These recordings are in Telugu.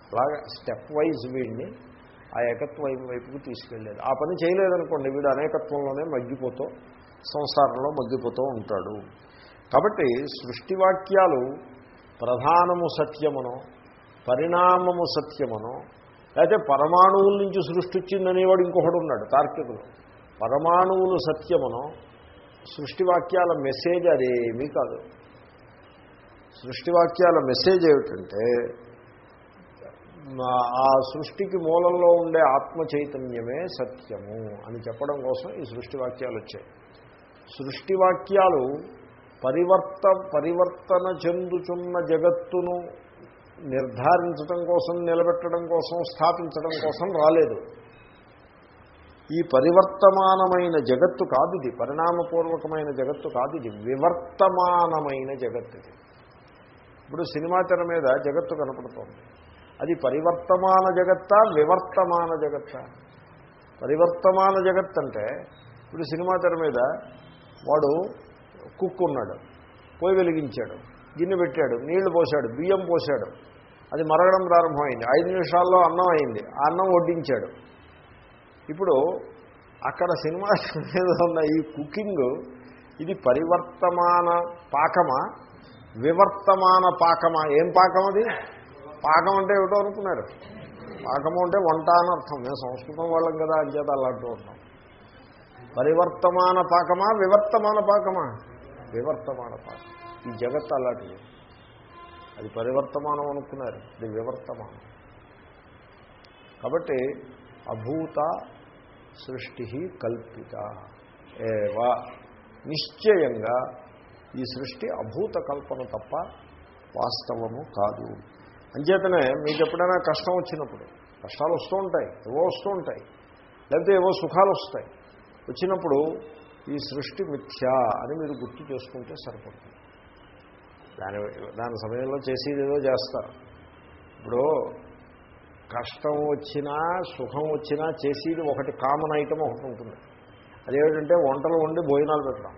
అలాగా స్టెప్ వైజ్ వీడిని ఆ ఏకత్వ వైపుకు తీసుకెళ్ళేది ఆ పని చేయలేదనుకోండి వీడు అనేకత్వంలోనే మగ్గిపోతూ సంసారంలో మగ్గిపోతూ ఉంటాడు కాబట్టి సృష్టివాక్యాలు ప్రధానము సత్యమనో పరిణామము సత్యమనో లేకపోతే పరమాణువుల నుంచి సృష్టి వచ్చిందనేవాడు ఇంకొకడు ఉన్నాడు తార్కికులు పరమాణువులు సత్యమనో సృష్టివాక్యాల మెసేజ్ అదేమీ కాదు సృష్టివాక్యాల మెసేజ్ ఏమిటంటే ఆ సృష్టికి మూలంలో ఉండే ఆత్మ చైతన్యమే సత్యము అని చెప్పడం కోసం ఈ సృష్టివాక్యాలు వచ్చాయి సృష్టివాక్యాలు పరివర్త పరివర్తన చెందుచున్న జగత్తును నిర్ధారించడం కోసం నిలబెట్టడం కోసం స్థాపించడం కోసం రాలేదు ఈ పరివర్తమానమైన జగత్తు కాదు ఇది పరిణామపూర్వకమైన జగత్తు కాదు ఇది వివర్తమానమైన జగత్తు ఇది ఇప్పుడు సినిమా తెర మీద జగత్తు కనపడుతోంది అది పరివర్తమాన జగత్త వివర్తమాన జగత్త పరివర్తమాన జగత్ అంటే ఇప్పుడు సినిమా తెర మీద వాడు కుక్ ఉన్నాడు పోయి వెలిగించాడు గిన్నె పెట్టాడు నీళ్లు పోశాడు బియ్యం పోశాడు అది మరగడం ప్రారంభమైంది ఐదు నిమిషాల్లో అన్నం అయింది ఆ అన్నం వడ్డించాడు ఇప్పుడు అక్కడ సినిమా మీద ఉన్న ఈ కుకింగ్ ఇది పరివర్తమాన పాకమా వివర్తమాన పాకమా ఏం పాకం అది పాకం అంటే ఏమిటో అనుకున్నారు పాకము అంటే వంట అని అర్థం మేము సంస్కృతం వాళ్ళం కదా అంచేత అలాంటి ఉంటాం పరివర్తమాన పాకమా వివర్తమాన పాకమా వివర్తమాన పాకం ఈ జగత్ అలాంటిది అది పరివర్తమానం అనుకున్నారు ఇది వివర్తమానం కాబట్టి అభూత సృష్టి కల్పిత ఏవా నిశ్చయంగా ఈ సృష్టి అభూత కల్పన తప్ప వాస్తవము కాదు అంచేతనే మీకు ఎప్పుడైనా కష్టం వచ్చినప్పుడు కష్టాలు వస్తూ ఉంటాయి ఏవో వస్తూ ఉంటాయి లేకపోతే ఏవో సుఖాలు వస్తాయి వచ్చినప్పుడు ఈ సృష్టి మిథ్యా అని మీరు గుర్తు చేసుకుంటే సరిపడుతుంది దాని దాని సమయంలో చేసేది ఏదో చేస్తారు ఇప్పుడు కష్టం వచ్చినా సుఖం వచ్చినా చేసేది ఒకటి కామన్ ఐటమ్ ఒకటి ఉంటుంది అదేమిటంటే వంటలు వండి భోజనాలు పెట్టడం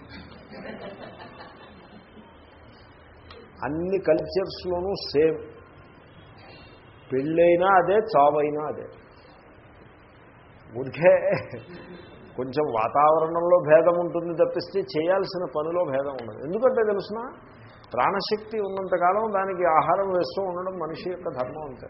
అన్ని కల్చర్స్లోనూ సేమ్ పెళ్ళైనా అదే చావైనా అదే ఊరికే కొంచెం వాతావరణంలో భేదం ఉంటుంది తప్పిస్తే చేయాల్సిన పనిలో భేదం ఉండదు ఎందుకంటే తెలుసిన ప్రాణశక్తి ఉన్నంతకాలం దానికి ఆహారం వేస్తూ ఉండడం మనిషి యొక్క ధర్మం అంతే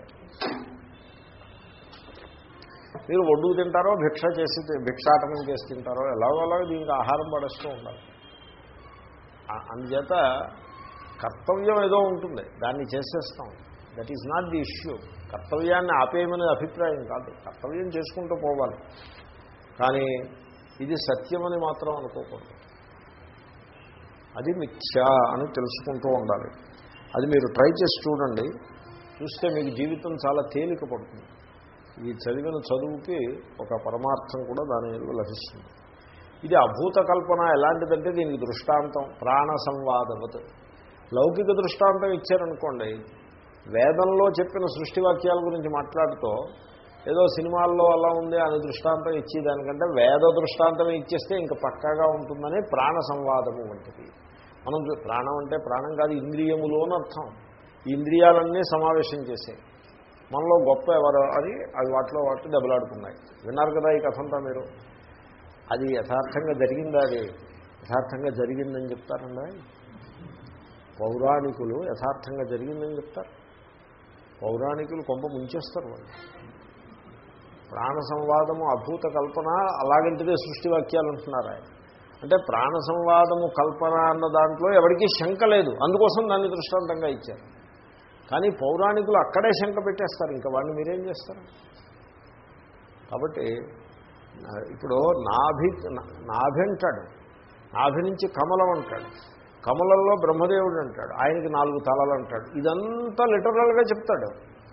మీరు ఒడ్డుకు తింటారో భిక్ష చేసి భిక్షాటనం చేసి తింటారో ఎలాగో అలాగో దీనికి ఆహారం పడేస్తూ ఉండాలి అందుచేత కర్తవ్యం ఏదో ఉంటుంది దాన్ని చేసేస్తాం that is not the issue కర్తవ్యాన్ని ఆపేయమనే అభిప్రాయం కాదు కర్తవ్యం చేసుకుంటూ పోవాలి కానీ ఇది సత్యమని మాత్రం అనుకోకూడదు అది మిథ్య అని తెలుసుకుంటూ ఉండాలి అది మీరు ట్రై చేసి చూడండి చూస్తే మీకు జీవితం చాలా తేలిక పడుతుంది ఈ చదివిన చదువుకి ఒక పరమార్థం కూడా దాని లభిస్తుంది ఇది అభూత కల్పన ఎలాంటిదంటే దీనికి దృష్టాంతం ప్రాణ సంవాదవత్ లౌకిక దృష్టాంతం ఇచ్చారనుకోండి వేదంలో చెప్పిన సృష్టి వాక్యాల గురించి మాట్లాడుతూ ఏదో సినిమాల్లో అలా ఉంది అని దృష్టాంతం ఇచ్చేదానికంటే వేద దృష్టాంతం ఇచ్చేస్తే ఇంకా పక్కాగా ఉంటుందని ప్రాణ సంవాదము వంటిది మనం ప్రాణం అంటే ప్రాణం కాదు ఇంద్రియములు అని అర్థం ఈ ఇంద్రియాలన్నీ సమావేశం చేసే మనలో గొప్ప ఎవరు అని అవి వాటిలో వాటి దెబ్బలాడుతున్నాయి విన్నారు కదా ఈ కథంతా మీరు అది యథార్థంగా జరిగిందా అది యథార్థంగా జరిగిందని చెప్తారండి పౌరాణికులు యథార్థంగా జరిగిందని చెప్తారు పౌరాణికులు కొంప ముంచేస్తారు వాళ్ళు ప్రాణ సంవాదము అభూత కల్పన అలాగంటిదే సృష్టి వాక్యాలు అంటున్నారు ఆయన అంటే ప్రాణ సంవాదము కల్పన అన్న దాంట్లో ఎవరికీ శంక లేదు అందుకోసం దాన్ని దృష్టాంతంగా ఇచ్చారు కానీ పౌరాణికులు అక్కడే శంక పెట్టేస్తారు ఇంకా వాడిని మీరేం చేస్తారు కాబట్టి ఇప్పుడు నాభి నాభి అంటాడు నాభి నుంచి కమలం అంటాడు కమలంలో బ్రహ్మదేవుడు అంటాడు ఆయనకి నాలుగు తలలు అంటాడు ఇదంతా లిటరల్గా చెప్తాడు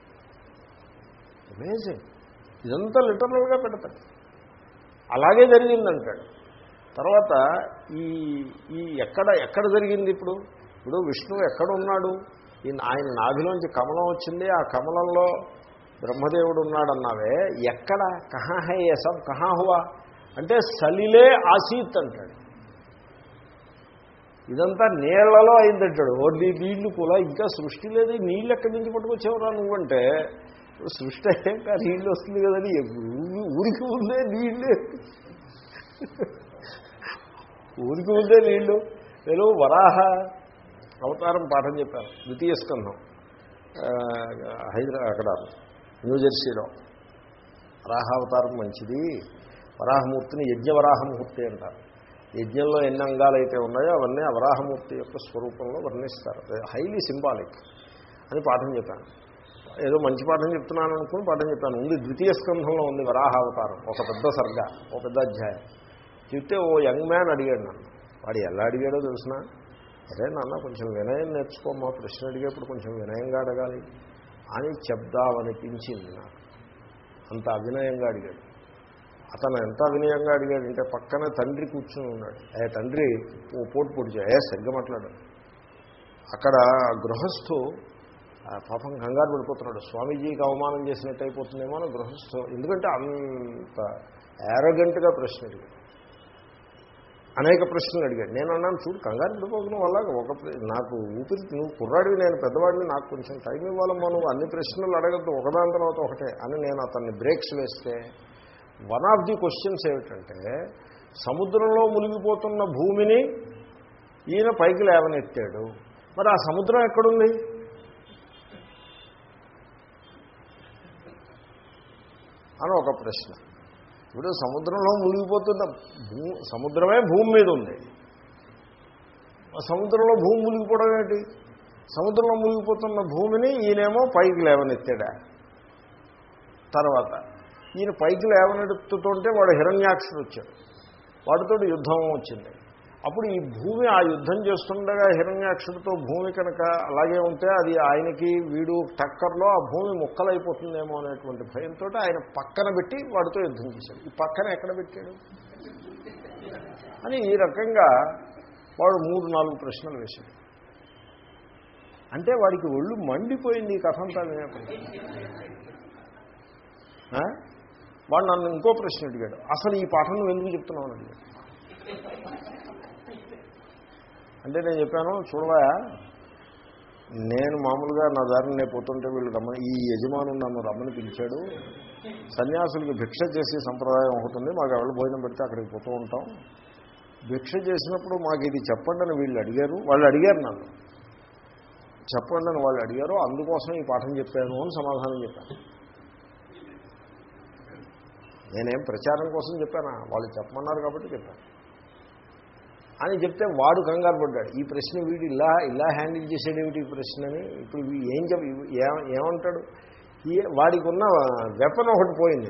అమేజింగ్ ఇదంతా లిటరల్గా పెడతాడు అలాగే జరిగిందంటాడు తర్వాత ఈ ఈ ఎక్కడ ఎక్కడ జరిగింది ఇప్పుడు ఇప్పుడు విష్ణువు ఎక్కడ ఉన్నాడు ఆయన నాభిలోంచి కమలం వచ్చింది ఆ కమలంలో బ్రహ్మదేవుడు ఉన్నాడన్నావే ఎక్కడ కహా హే సబ్ కహా హువా అంటే సలిలే ఆసీత్ అంటాడు ఇదంతా నీళ్లలో అయిందంటాడు ఓ నీ నీళ్లు కూడా ఇంకా సృష్టి లేదు నీళ్ళు ఎక్కడి నుంచి పట్టుకొచ్చేవరా నువ్వంటే ఇప్పుడు సృష్టి అయ్యాక నీళ్ళు వస్తుంది కదని ఊ- ఊరికి ఉందే నీళ్ళే ఊరికి ఉందే నీళ్ళు నేను వరాహ అవతారం పాఠం చెప్పాను ద్వితీయ స్కంధం ఆ, హైదరా అక్కడ న్యూజెర్సీలో వరాహావతారం మంచిది వరాహమూర్తిని యజ్ఞవరాహమూర్తి అంటారు యజ్ఞంలో ఎన్ని అంగాలు అయితే ఉన్నాయో అవన్నీ ఆ వరాహమూర్తి యొక్క స్వరూపంలో వర్ణిస్తారు హైలీ సింబాలిక్ అని పాఠం చెప్పాను ఏదో మంచి పాఠం చెప్తున్నాను అనుకుని పాఠం చెప్పాను ఉంది ద్వితీయ స్కంధంలో ఉంది వరాహావతారం ఒక పెద్ద సర్గ ఒక పెద్ద అధ్యాయం చెప్తే ఓ యంగ్ మ్యాన్ అడిగాడు నన్ను వాడు ఎలా అడిగాడో తెలిసిన అరే నాన్న కొంచెం వినయం నేర్చుకోమా ప్రశ్న అడిగేప్పుడు కొంచెం వినయంగా అడగాలి అని చెప్దామనిపించింది నాకు అంత అవినయంగా అడిగాడు అతను ఎంత వినయంగా అడిగాడంటే పక్కనే తండ్రి కూర్చుని ఉన్నాడు ఏ తండ్రి ఓ పోటు పొడిచా ఏ సరిగ్గా మాట్లాడు అక్కడ గృహస్థు ఆ పాపం కంగారు పడిపోతున్నాడు స్వామీజీకి అవమానం చేసినట్టు అయిపోతుందేమో అని గృహస్థు ఎందుకంటే అంత యారోగెంట్గా ప్రశ్న అడిగాడు అనేక ప్రశ్నలు అడిగాడు నేను అన్నాను చూడు కంగారు పడిపోతున్నావు వల్ల ఒక ప్ర- నాకు ఊపిరి నువ్వు కుర్రాడివి నేను పెద్దవాడిని నాకు కొంచెం టైం ఇవ్వాలమ్మా నువ్వు అన్ని ప్రశ్నలు అడగద్దు ఒకదాని తర్వాత ఒకటే అని నేను అతన్ని బ్రేక్స్ వేస్తే వన్ ఆఫ్ ది క్వశ్చన్స్ ఏమిటంటే సముద్రంలో మునిగిపోతున్న భూమిని ఈయన పైకి లేవనెత్తాడు మరి ఆ సముద్రం ఎక్కడుంది అని ఒక ప్రశ్న ఇప్పుడు సముద్రంలో మునిగిపోతున్న భూ సముద్రమే భూమి మీద ఉంది ఆ సముద్రంలో భూమి మునిగిపోవడం ఏంటి సముద్రంలో మునిగిపోతున్న భూమిని ఈయనేమో పైకి లేవనెత్తాడా తర్వాత ఈయన పైకి లేవనెత్తుతుంటే వాడు హిరణ్యాక్షుడు వచ్చాడు వాడితో యుద్ధం వచ్చింది అప్పుడు ఈ భూమి ఆ యుద్ధం చేస్తుండగా హిరణ్యాక్షుడితో భూమి కనుక అలాగే ఉంటే అది ఆయనకి వీడు టక్కర్లో ఆ భూమి ముక్కలైపోతుందేమో అనేటువంటి భయంతో ఆయన పక్కన పెట్టి వాడితో యుద్ధం చేశాడు ఈ పక్కన ఎక్కడ పెట్టాడు అని ఈ రకంగా వాడు మూడు నాలుగు ప్రశ్నలు వేశాడు అంటే వాడికి ఒళ్ళు మండిపోయింది ఈ కథ అంతా వినేప్పటికీ ఆ? వాడు నన్ను ఇంకో ప్రశ్న అడిగాడు అసలు ఈ పాఠం నువ్వు ఎందుకు చెప్తున్నావు అని అడిగాడు అంటే నేను చెప్పాను చూడవా నేను మామూలుగా నా దారిని నేను పోతుంటే వీళ్ళు రమ్మని ఈ యజమాను నన్ను రమ్మని పిలిచాడు సన్యాసులకి భిక్ష చేసే సంప్రదాయం ఒకటి ఉంది మాకు ఎవరు భోజనం పెడితే అక్కడికి పోతూ ఉంటాం భిక్ష చేసినప్పుడు మాకు ఇది చెప్పండి అని వీళ్ళు అడిగారు వాళ్ళు అడిగారు నన్ను చెప్పండి అని వాళ్ళు అడిగారు అందుకోసం ఈ పాఠం చెప్పాను అని సమాధానం చెప్పాను నేనేం ప్రచారం కోసం చెప్పానా వాళ్ళు చెప్పమన్నారు కాబట్టి చెప్పాను అని చెప్తే వాడు కంగారు పడ్డాడు ఈ ప్రశ్న వీడు ఇలా ఇలా హ్యాండిల్ చేసేదేమిటి ఈ ప్రశ్నని ఇప్పుడు వీ- ఏం చెప్ ఏ- ఏమంటాడు ఈ వాడికి ఉన్న వెపన్ ఒకటి పోయింది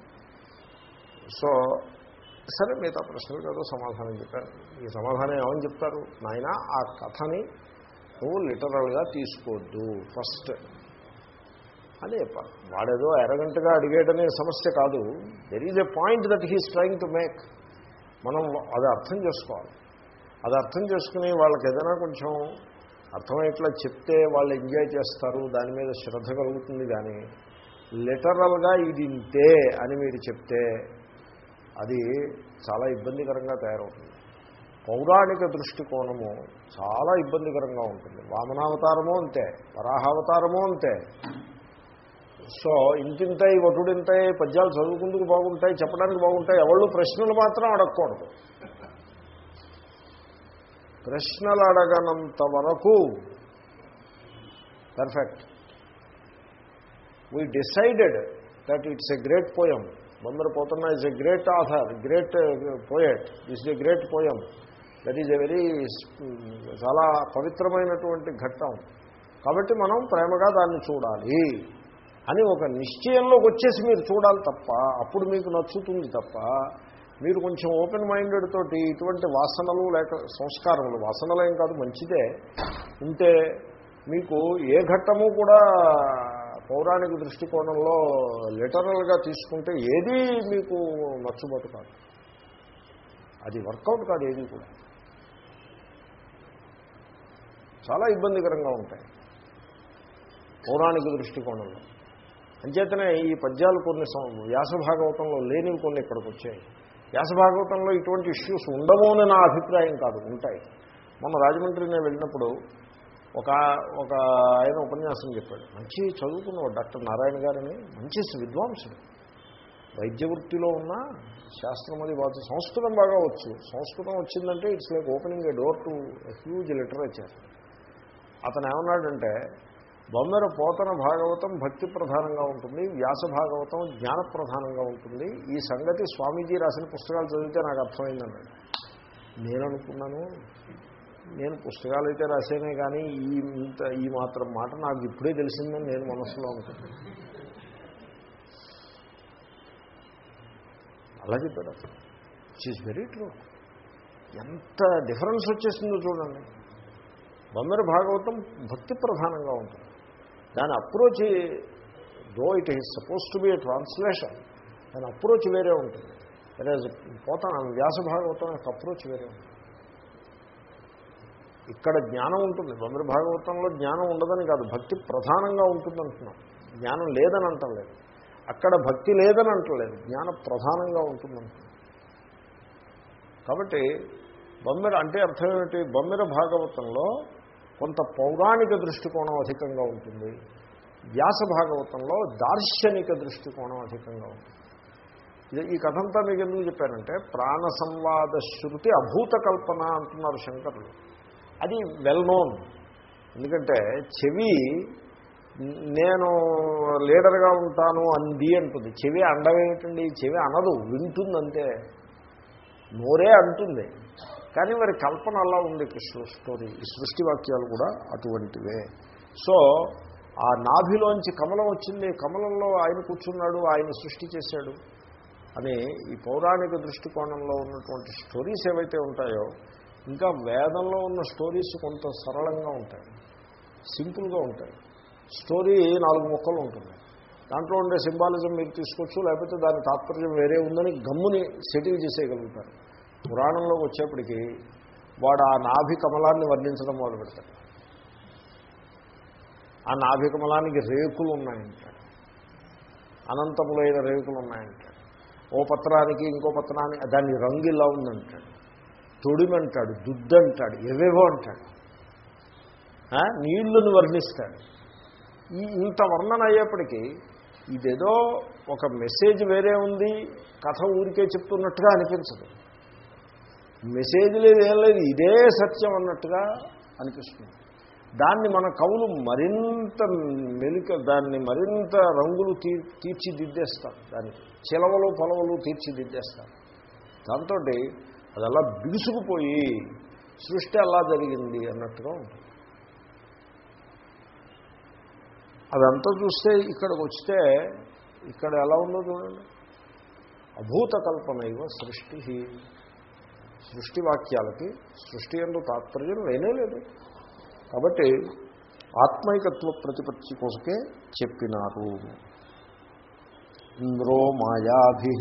సో సరే మిగతా ప్రశ్నలకు ఏదో సమాధానం చెప్పాను ఈ సమాధానం ఏమని చెప్తారు నాయన ఆ కథని నువ్వు లిటరల్గా తీసుకోవద్దు ఫస్ట్ అని చెప్పాలి వాడేదో ఎరగంటగా అడిగేటనే సమస్య కాదు there is a point that he's trying to make మనం అది అర్థం చేసుకోవాలి అది అర్థం చేసుకుని వాళ్ళకి ఏదైనా కొంచెం అర్థమయ్యేట్లా చెప్తే వాళ్ళు ఎంజాయ్ చేస్తారు దాని మీద శ్రద్ధ కలుగుతుంది కానీ లిటరల్గా ఇది ఇంతే అని మీరు చెప్తే అది చాలా ఇబ్బందికరంగా తయారవుతుంది పౌరాణిక దృష్టికోణము చాలా ఇబ్బందికరంగా ఉంటుంది వామనావతారము అంతే వరాహావతారము అంతే సో ఇంతింతాయి వటుడింతాయి పద్యాలు చదువుకుందుకు బాగుంటాయి చెప్పడానికి బాగుంటాయి ఎవళ్ళు ప్రశ్నలు మాత్రం అడగకూడదు ప్రశ్నలు అడగనంత వరకు perfect we decided that it's a great poem Bammera Pothana is a great author great poet is a great poem that is a very చాలా పవిత్రమైనటువంటి ఘట్టం కాబట్టి మనం ప్రేమగా దాన్ని చూడాలి అని ఒక నిశ్చయంలోకి వచ్చేసి మీరు చూడాలి తప్ప అప్పుడు మీకు నచ్చుతుంది తప్ప మీరు కొంచెం ఓపెన్ మైండెడ్ తోటి ఇటువంటి వాసనలు లేక సంస్కారములు వాసనలేం కాదు మంచిదే ఉంటే మీకు ఏ ఘట్టము కూడా పౌరాణిక దృష్టికోణంలో లిటరల్గా తీసుకుంటే ఏది మీకు నచ్చుబాటు కాదు అది వర్కౌట్ కాదు ఏది కూడా చాలా ఇబ్బందికరంగా ఉంటాయి పౌరాణిక దృష్టికోణంలో అంచేతనే ఈ పద్యాలు కొన్ని సం- వ్యాస భాగవతంలో లేనివి కొన్ని ఇక్కడికి వచ్చాయి వ్యాస భాగవతంలో ఇటువంటి ఇష్యూస్ ఉండవు అని నా అభిప్రాయం కాదు ఉంటాయి మొన్న రాజమండ్రి నేను వెళ్ళినప్పుడు ఒక ఒక ఆయన ఉపన్యాసం చెప్పాడు మంచి చదువుకున్నవాడు డాక్టర్ నారాయణ గారని మంచి విద్వాంసుడు వైద్య వృత్తిలో ఉన్న శాస్త్రం అది బాగా సంస్కృతం బాగా వచ్చు సంస్కృతం వచ్చిందంటే it's like opening a door to huge literature అతను ఏమన్నాడంటే బొమ్మెర పోతన భాగవతం భక్తి ప్రధానంగా ఉంటుంది వ్యాస భాగవతం జ్ఞాన ప్రధానంగా ఉంటుంది ఈ సంగతి స్వామీజీ రాసిన పుస్తకాలు చదివితే నాకు అర్థమైందన్నాడు నేను అనుకున్నాను నేను పుస్తకాలు అయితే రాసేనే కానీ ఈ ఇంత ఈ మాత్రం మాట నాకు ఇప్పుడే తెలిసిందని నేను మనసులో అనుకున్నాను అలా చెప్పాడు ఇట్ ఈస్ వెరీ ట్రూ ఎంత డిఫరెన్స్ వచ్చేసిందో చూడండి బొమ్మెర భాగవతం భక్తి ప్రధానంగా ఉంటుంది దాని approach though it is suppose to be a translation దాని అప్రోచ్ వేరే ఉంటుంది అదే పోతాను వ్యాస భాగవతం యొక్క అప్రోచ్ వేరే ఉంటుంది ఇక్కడ జ్ఞానం ఉంటుంది బొమ్మెర భాగవతంలో జ్ఞానం ఉండదని కాదు భక్తి ప్రధానంగా ఉంటుంది అంటున్నాం జ్ఞానం లేదని అంటలేదు అక్కడ భక్తి లేదని అంటలేదు జ్ఞాన ప్రధానంగా ఉంటుందంటున్నాం కాబట్టి బొమ్మెర అంటే అర్థం ఏమిటి బొమ్మెర భాగవతంలో కొంత పౌరాణిక దృష్టికోణం అధికంగా ఉంటుంది వ్యాస భాగవతంలో దార్శనిక దృష్టికోణం అధికంగా ఉంటుంది ఇది ఈ కథంతా మీకు ఎందుకు చెప్పారంటే ప్రాణ సంవాద శృతి అభూత కల్పన అంటున్నారు శంకరులు అది వెల్ నోన్ ఎందుకంటే చెవి నేను లీడర్గా ఉంటాను అంది అంటుంది చెవి అండమేమిటండి చెవి అనదు వింటుందంటే నోరే అంటుంది కానీ మరి కల్పన అలా ఉంది కృష్ణ స్టోరీ ఈ సృష్టి వాక్యాలు కూడా అటువంటివే సో ఆ నాభిలోంచి కమలం వచ్చింది కమలంలో ఆయన కూర్చున్నాడు ఆయన సృష్టి చేశాడు అని ఈ పౌరాణిక దృష్టికోణంలో ఉన్నటువంటి స్టోరీస్ ఏవైతే ఉంటాయో ఇంకా వేదంలో ఉన్న స్టోరీస్ కొంత సరళంగా ఉంటాయి సింపుల్గా ఉంటాయి స్టోరీ నాలుగు మొక్కలు ఉంటుంది దాంట్లో ఉండే సింబాలిజం మీరు తీసుకోవచ్చు లేకపోతే దాని తాత్పర్యం వేరే ఉందని గమ్ముని సెటిల్ చేసేయగలుగుతారు పురాణంలోకి వచ్చేప్పటికీ వాడు ఆ నాభి కమలాన్ని వర్ణించడం మొదలు పెడతాడు ఆ నాభి కమలానికి రేకులు ఉన్నాయంటాడు అనంతములైన రేకులు ఉన్నాయంటాడు ఓ పత్రానికి ఇంకో పత్రానికి దాని రంగు ఇలా ఉందంటాడు తొడిమంటాడు దుద్దంటాడు ఎవేవో అంటాడు నీళ్లను వర్ణిస్తాడు ఈ ఇంత వర్ణన అయ్యేప్పటికీ ఇదేదో ఒక మెసేజ్ వేరే ఉంది కథ ఊరికే చెప్తున్నట్టుగా అనిపించదు మెసేజ్ లేదు ఏం లేదు ఇదే సత్యం అన్నట్టుగా అనిపిస్తుంది దాన్ని మన కవులు మరింత మెలిక దాన్ని మరింత రంగులు తీ తీర్చిదిద్దేస్తారు దానికి చిలవలు పొలవలు తీర్చిదిద్దేస్తారు దాంతో అది అలా బిగుసుకుపోయి సృష్టి అలా జరిగింది అన్నట్టుగా ఉంటుంది అదంతా చూస్తే ఇక్కడికి వస్తే ఇక్కడ ఎలా ఉందో చూడండి అభూత కల్పన ఇవ సృష్టి సృష్టి వాక్యాలకి సృష్టి ఎందు తాత్పర్యం లేనే లేదు కాబట్టి ఆత్మైకత్వ ప్రతిపత్తి కోసకే చెప్పినారు ఇంద్రో మాయాభి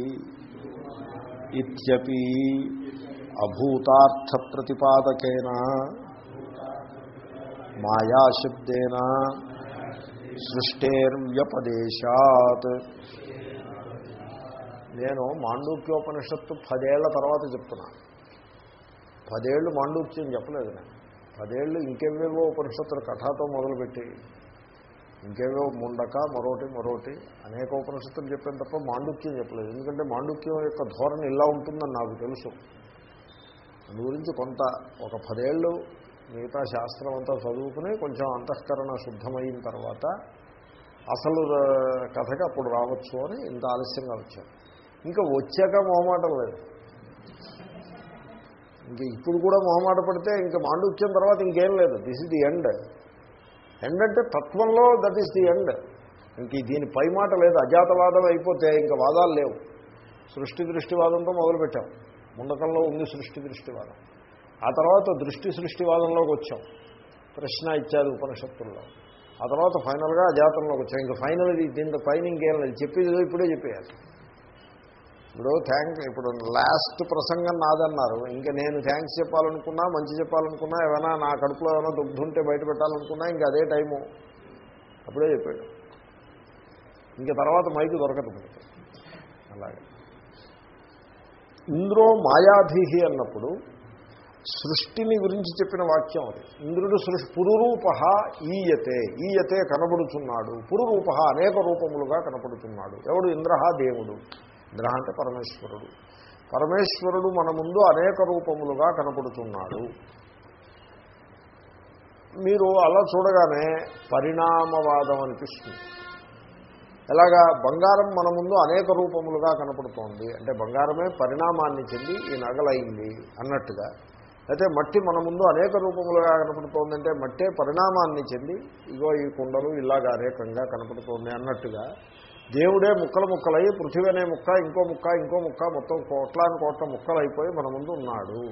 ఇత్యపి అభూతార్థ ప్రతిపాదకేన మాయాశబ్దేన సృష్టేర్వ్యపదేశాత్ నేను మాండూక్యోపనిషత్తు పదేళ్ల తర్వాత చెప్తున్నా పదేళ్ళు మాండూక్యం చెప్పలేదు నేను పదేళ్ళు ఇంకేవేవో ఉపనిషత్తులు కథాతో మొదలుపెట్టి ఇంకేవో ముండక మరోటి మరోటి అనేక ఉపనిషత్తులు చెప్పాను తప్ప మాండుక్యం చెప్పలేదు ఎందుకంటే మాండుక్యం యొక్క ధోరణి ఇలా ఉంటుందని నాకు తెలుసు అందు గురించి కొంత ఒక పదేళ్ళు మిగతా శాస్త్రం అంతా చదువుకుని కొంచెం అంతఃకరణ శుద్ధమైన తర్వాత అసలు కథకి అప్పుడు రావచ్చు అని ఇంత ఆలస్యంగా వచ్చాను ఇంకా వచ్చాక మొహమాటం లేదు ఇంక ఇప్పుడు కూడా మొహమాట పడితే ఇంకా మాండుక్యం తర్వాత ఇంకేం లేదు this is the end end అంటే తత్వంలో దట్ ఈస్ ది ఎండ్ ఇంక దీని పై మాట లేదు అజాతవాదం అయిపోతే ఇంకా వాదాలు లేవు సృష్టి దృష్టివాదంతో మొదలుపెట్టాం ముండకంలో ఉంది సృష్టి దృష్టివాదం ఆ తర్వాత దృష్టి సృష్టివాదంలోకి వచ్చాం ప్రశ్న ఇచ్చారు ఉపనిషత్తుల్లో ఆ తర్వాత ఫైనల్గా అజాతంలోకి వచ్చాం ఇంకా ఫైనల్ దీంతో పైన ఇంకేం లేదు చెప్పేది ఇప్పుడే చెప్పేయాలి ఇప్పుడు థ్యాంక్ ఇప్పుడు లాస్ట్ ప్రసంగం నాదన్నారు ఇంకా నేను థ్యాంక్స్ చెప్పాలనుకున్నా మంచి చెప్పాలనుకున్నా ఏమైనా నా కడుపులో ఏమైనా దుగ్ధుంటే బయట పెట్టాలనుకున్నా ఇంకా అదే టైము అప్పుడే చెప్పాడు ఇంకా తర్వాత మైకు దొరకదు మనకి అలాగే ఇంద్రో మాయాభిహి అన్నప్పుడు సృష్టిని గురించి చెప్పిన వాక్యం అది ఇంద్రుడు సృష్టి పురురూప ఈయతే ఈయతే కనబడుతున్నాడు పురురూప అనేక రూపములుగా కనపడుతున్నాడు ఎవడు ఇంద్ర దేవుడు ఇంద్ర అంటే పరమేశ్వరుడు పరమేశ్వరుడు మన ముందు అనేక రూపములుగా కనపడుతున్నాడు మీరు అలా చూడగానే పరిణామవాదం అనిపిస్తుంది ఎలాగా బంగారం మన ముందు అనేక రూపములుగా కనపడుతోంది అంటే బంగారమే పరిణామాన్ని చెంది ఈ నగలైంది అన్నట్టుగా అయితే మట్టి మన ముందు అనేక రూపములుగా కనపడుతోందంటే మట్టే పరిణామాన్ని చెంది ఇగో ఈ కుండలు ఇలాగా అనేకంగా కనపడుతోంది అన్నట్టుగా దేవుడే ముక్కలు ముక్కలై పృథివీ అనే ముక్క ఇంకో ముక్క ఇంకో ముక్క మొత్తం కోట్లాని కోట్ల ముక్కలు అయిపోయి మన ముందు ఉన్నాడు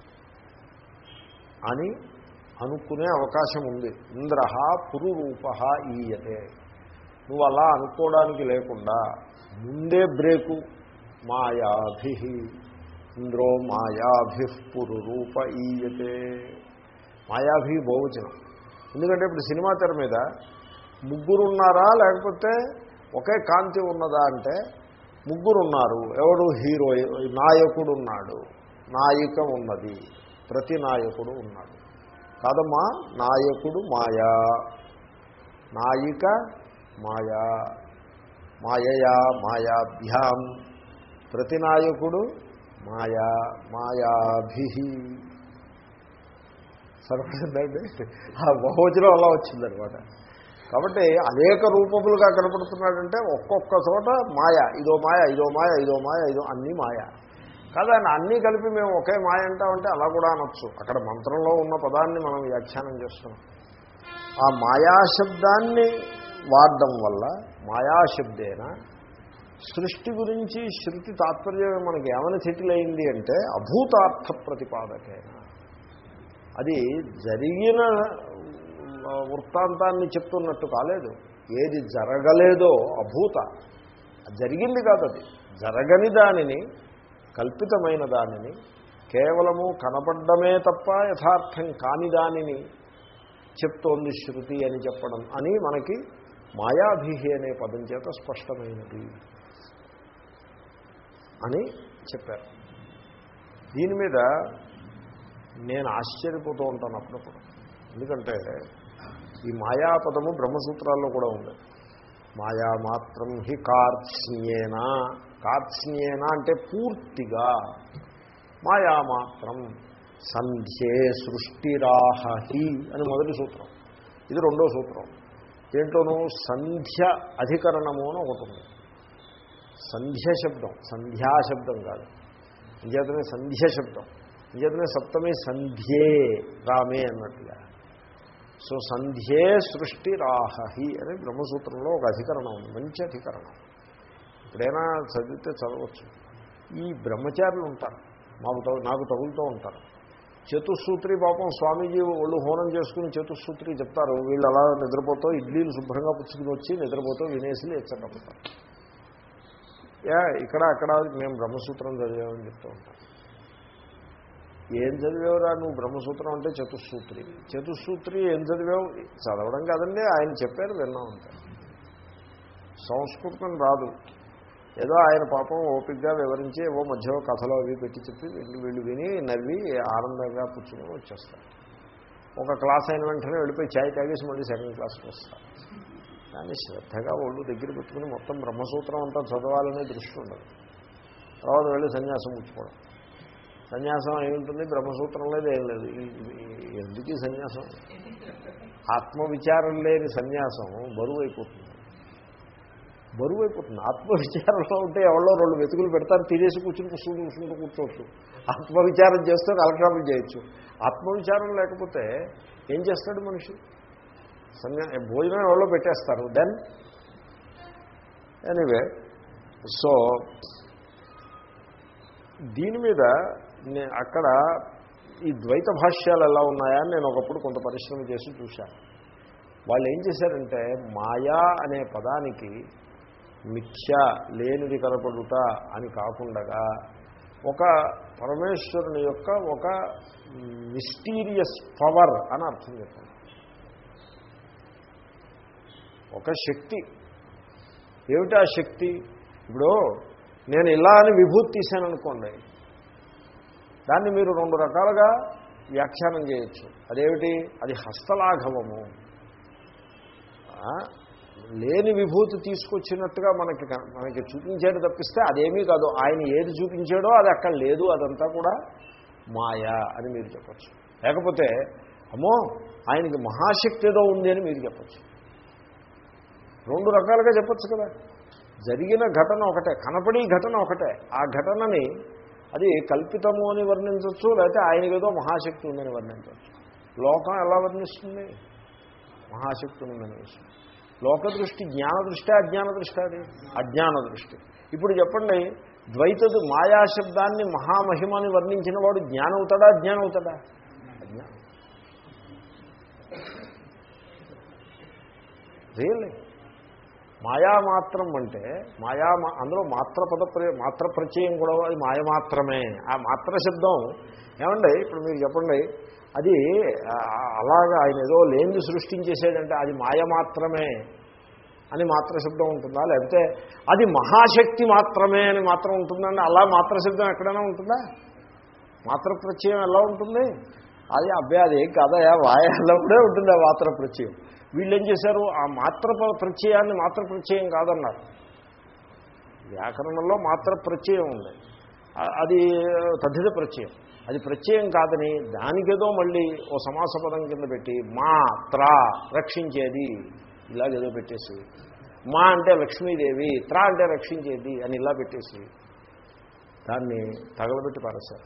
అని అనుకునే అవకాశం ఉంది ఇంద్ర పురురూప ఈయతే నువ్వు అలా అనుకోవడానికి లేకుండా ముందే బ్రేకు మాయాభి ఇంద్రో మాయాభి పురురూప ఈయతే మాయాభి బహువచనం ఎందుకంటే ఇప్పుడు సినిమా తెర మీద ముగ్గురు ఉన్నారా లేకపోతే ఒకే కాంతి ఉన్నదా అంటే ముగ్గురు ఉన్నారు ఎవడు హీరో నాయకుడు ఉన్నాడు నాయిక ఉన్నది ప్రతి నాయకుడు ఉన్నాడు కాదమ్మా నాయకుడు మాయా నాయిక మాయా మాయయా మాయాభ్యాం ప్రతి నాయకుడు మాయా మాయాభి సరిపడిందండి ఆ బహువచనం అలా వచ్చిందనమాట కాబట్టి అనేక రూపములుగా కనపడుతున్నాడంటే ఒక్కొక్క చోట మాయ ఇదో మాయ ఇదో మాయ ఇదో మాయ ఇదో అన్నీ మాయ కాదండి అన్నీ కలిపి మేము ఒకే మాయ అంటామంటే అలా కూడా అనొచ్చు అక్కడ మంత్రంలో ఉన్న పదాన్ని మనం వ్యాఖ్యానం చేస్తున్నాం ఆ మాయాశబ్దాన్ని వాడడం వల్ల మాయాశబ్దేన సృష్టి గురించి శృతి తాత్పర్యం మనకి ఏమైనా సెటిల్ అయింది అంటే అభూతార్థ ప్రతిపాదకైన అది జరిగిన వృత్తాంతాన్ని చెప్తున్నట్టు కాలేదు ఏది జరగలేదో అభూత జరిగింది కాదు అది జరగని దానిని కల్పితమైన దానిని కేవలము కనపడ్డమే తప్ప యథార్థం కాని దానిని చెప్తోంది శృతి అని చెప్పడం అని మనకి మాయాభిహి అనే పదం చేత స్పష్టమైనది అని చెప్పారు దీని మీద నేను ఆశ్చర్యపోతూ ఉంటాను అప్పుడప్పుడు ఎందుకంటే ఈ మాయాపదము బ్రహ్మసూత్రాల్లో కూడా ఉంది మాయా మాత్రం హి కార్త్స్యేన కార్త్స్యేన అంటే పూర్తిగా మాయా మాత్రం సంధ్యే సృష్టిరాహి అని మొదటి సూత్రం ఇది రెండో సూత్రం దేంట్లోనూ సంధ్య అధికరణము అని ఒకటి ఉంది సంధ్య శబ్దం సంధ్యాశబ్దం కాదు నిజేతనే సంధ్య శబ్దం నిజేతనే సప్తమే సంధ్యే రామే అన్నట్టుగా సో సంధ్యే సృష్టి రాహి అని బ్రహ్మసూత్రంలో ఒక అధికరణం ఉంది మంచి అధికరణం ఎప్పుడైనా చదివితే చదవచ్చు ఈ బ్రహ్మచారులు ఉంటారు మాకు తగు నాకు తగులుతూ ఉంటారు చతుస్సూత్రి పాపం స్వామీజీ ఒళ్ళు హోనం చేసుకుని చతుస్సూత్రి చెప్తారు వీళ్ళు అలా నిద్రపోతూ ఇడ్లీలు శుభ్రంగా పుచ్చుకుని వచ్చి నిద్రపోతూ వినేసి ఎచ్చకపోతారు యా ఇక్కడ అక్కడ మేము బ్రహ్మసూత్రం చదివామని చెప్తూ ఉంటాం ఏం చదివేవరా నువ్వు బ్రహ్మసూత్రం అంటే చతుస్సూత్రి చతుస్సూత్రి ఏం చదివావు చదవడం కాదండి ఆయన చెప్పారు విన్నాం అంతే సంస్కృతం రాదు ఏదో ఆయన పాపం ఓపికగా వివరించి ఏవో మధ్యలో కథలు అవి పెట్టి చెప్పి వీళ్ళు వీళ్ళు విని నవ్వి ఆనందంగా కూర్చుని వచ్చేస్తారు ఒక క్లాస్ అయిన వెంటనే వెళ్ళిపోయి ఛాయ్ తాగేసి మళ్ళీ సెకండ్ క్లాస్కి వస్తారు కానీ శ్రద్ధగా ఒళ్ళు దగ్గర పెట్టుకుని మొత్తం బ్రహ్మసూత్రం అంతా చదవాలనే దృష్టి ఉండదు తర్వాత వెళ్ళి సన్యాసం పుచ్చుకోవడం సన్యాసం ఏముంటుంది బ్రహ్మసూత్రం లేదు ఏం లేదు ఎందుకు ఈ సన్యాసం ఆత్మవిచారం లేని సన్యాసం బరువు అయిపోతుంది బరువు అయిపోతుంది ఆత్మవిచారంలో ఉంటే ఎవరో రెండు వెతుకులు పెడతారు తినేసి కూర్చుని కూర్చుని కూర్చుంటూ కూర్చోవచ్చు ఆత్మవిచారం చేస్తే కలక్షణం చేయొచ్చు ఆత్మవిచారం లేకపోతే ఏం చేస్తాడు మనిషి సన్యా భోజనం ఎవరో పెట్టేస్తారు దెన్ ఎనీవే సో దీని మీద అక్కడ ఈ ద్వైత భాష్యాలు ఎలా ఉన్నాయా నేను ఒకప్పుడు కొంత పరిశ్రమ చేసి చూశాను వాళ్ళు ఏం చేశారంటే మాయా అనే పదానికి మిథ్య లేనిది కనపడుట అని కాకుండా ఒక పరమేశ్వరుని యొక్క ఒక మిస్టీరియస్ పవర్ అని అర్థం చెప్పాను ఒక శక్తి ఏమిటా శక్తి ఇప్పుడు నేను ఇలా అని విభూతి తీశాను అనుకోండి దాన్ని మీరు రెండు రకాలుగా వ్యాఖ్యానం చేయొచ్చు అదేమిటి అది హస్తలాఘవము ఆ, లేని విభూతి తీసుకొచ్చినట్టుగా మనకి కన- మనకి చూపించాడు తప్పిస్తే అదేమీ కాదు ఆయన ఏది చూపించాడో అది అక్కడ లేదు అదంతా కూడా మాయా అని మీరు చెప్పచ్చు లేకపోతే అమ్మో ఆయనకి మహాశక్తి ఏదో ఉంది అని మీరు చెప్పచ్చు రెండు రకాలుగా చెప్పచ్చు కదా జరిగిన ఘటన ఒకటే కనపడి ఘటన ఒకటే ఆ ఘటనని అది కల్పితము అని వర్ణించవచ్చు లేకపోతే ఆయనకి ఏదో మహాశక్తి ఉందని వర్ణించవచ్చు లోకం ఎలా వర్ణిస్తుంది మహాశక్తి ఉందని విషయం లోక దృష్టి జ్ఞాన దృష్టి అజ్ఞాన దృష్టి అది అజ్ఞాన దృష్టి ఇప్పుడు చెప్పండి ద్వైతదు మాయాశబ్దాన్ని మహామహిమని వర్ణించిన వాడు జ్ఞానం అవుతాడా అజ్ఞానం అవుతాడా అజ్ఞానం రియల్లీ మాయా మాత్రం అంటే మాయా మా- అందులో మాత్ర పద ప్ర- మాత్ర ప్రత్యయం కూడా అది మాయ మాత్రమే ఆ మాత్ర శబ్దం ఏమండి ఇప్పుడు మీరు చెప్పండి అది ఆ, అలాగా ఆయన ఏదో లేనిది సృష్టించేసాడంటే అది మాయ మాత్రమే అని మాత్ర శబ్దం ఉంటుందా లేకపోతే అది మహాశక్తి మాత్రమే అని మాత్రం ఉంటుందండి అలా మాత్ర శబ్దం ఎక్కడైనా ఉంటుందా మాత్ర ప్రత్యయం ఎలా ఉంటుంది అది అబ్బాయి అది కదయా వాయాలప్పుడే ఉంటుంది ఆ మాత్ర ప్రత్యయం వీళ్ళు ఏం చేశారు ఆ మాత్ర ప- ప్రత్యయాన్ని మాత్ర ప్రత్యయం కాదన్నారు వ్యాకరణంలో మాత్ర ప్రత్యయం ఉంది ఆ- అది తద్ధిత ప్రత్యయం అది ప్రత్యయం కాదని దానికేదో మళ్ళీ ఓ సమాస పదం కింద పెట్టి మాత్ర రక్షించేది ఇలాగేదో పెట్టేసి మా అంటే లక్ష్మీదేవి త్రా అంటే రక్షించేది అని ఇలా పెట్టేసి దాన్ని తగలబెట్టి పారేశారు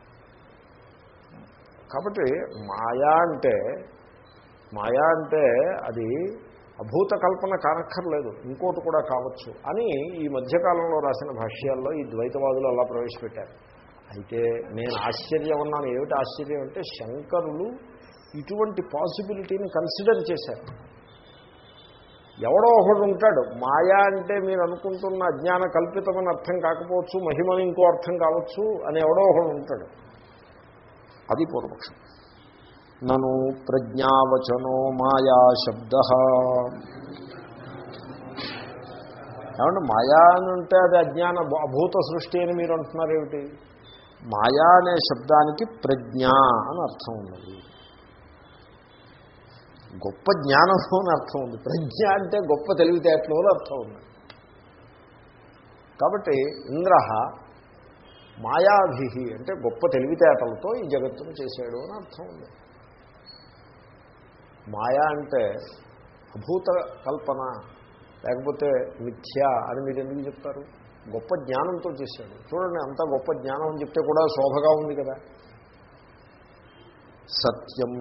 కాబట్టి మాయా అంటే మాయా అంటే అది అభూత కల్పన కానక్కర్లేదు ఇంకోటి కూడా కావచ్చు అని ఈ మధ్యకాలంలో రాసిన భాష్యాల్లో ఈ ద్వైతవాదులు అలా ప్రవేశపెట్టారు అయితే నేను ఆశ్చర్యం ఉన్నాను ఏమిటి ఆశ్చర్యం అంటే శంకరులు ఇటువంటి పాసిబిలిటీని కన్సిడర్ చేశారు ఎవడో ఒకడు ఉంటాడు మాయా అంటే మీరు అనుకుంటున్న అజ్ఞాన కల్పితమని అర్థం కాకపోవచ్చు మహిమని ఇంకో అర్థం కావచ్చు అని ఎవడో ఒకడు ఉంటాడు అది పూర్వపక్షం నను ప్రజ్ఞావచనో మాయా శబ్ద ఏమంటే మాయా అని ఉంటే అది అజ్ఞాన అభూత సృష్టి అని మీరు అంటున్నారు ఏమిటి మాయా అనే శబ్దానికి ప్రజ్ఞ అని అర్థం ఉన్నది గొప్ప జ్ఞానము అని అర్థం ఉంది ప్రజ్ఞ అంటే గొప్ప తెలివితేటలు అని అర్థం ఉంది కాబట్టి ఇంద్ర మాయాభి అంటే గొప్ప తెలివితేటలతో ఈ జగత్తును చేశాడు అని అర్థం ఉంది మాయా అంటే అభూత కల్పన లేకపోతే మిథ్య అని మీరు ఎందుకు చెప్తారు గొప్ప జ్ఞానంతో చేశాడు చూడండి అంత గొప్ప జ్ఞానం అని చెప్తే కూడా శోభగా ఉంది కదా సత్యం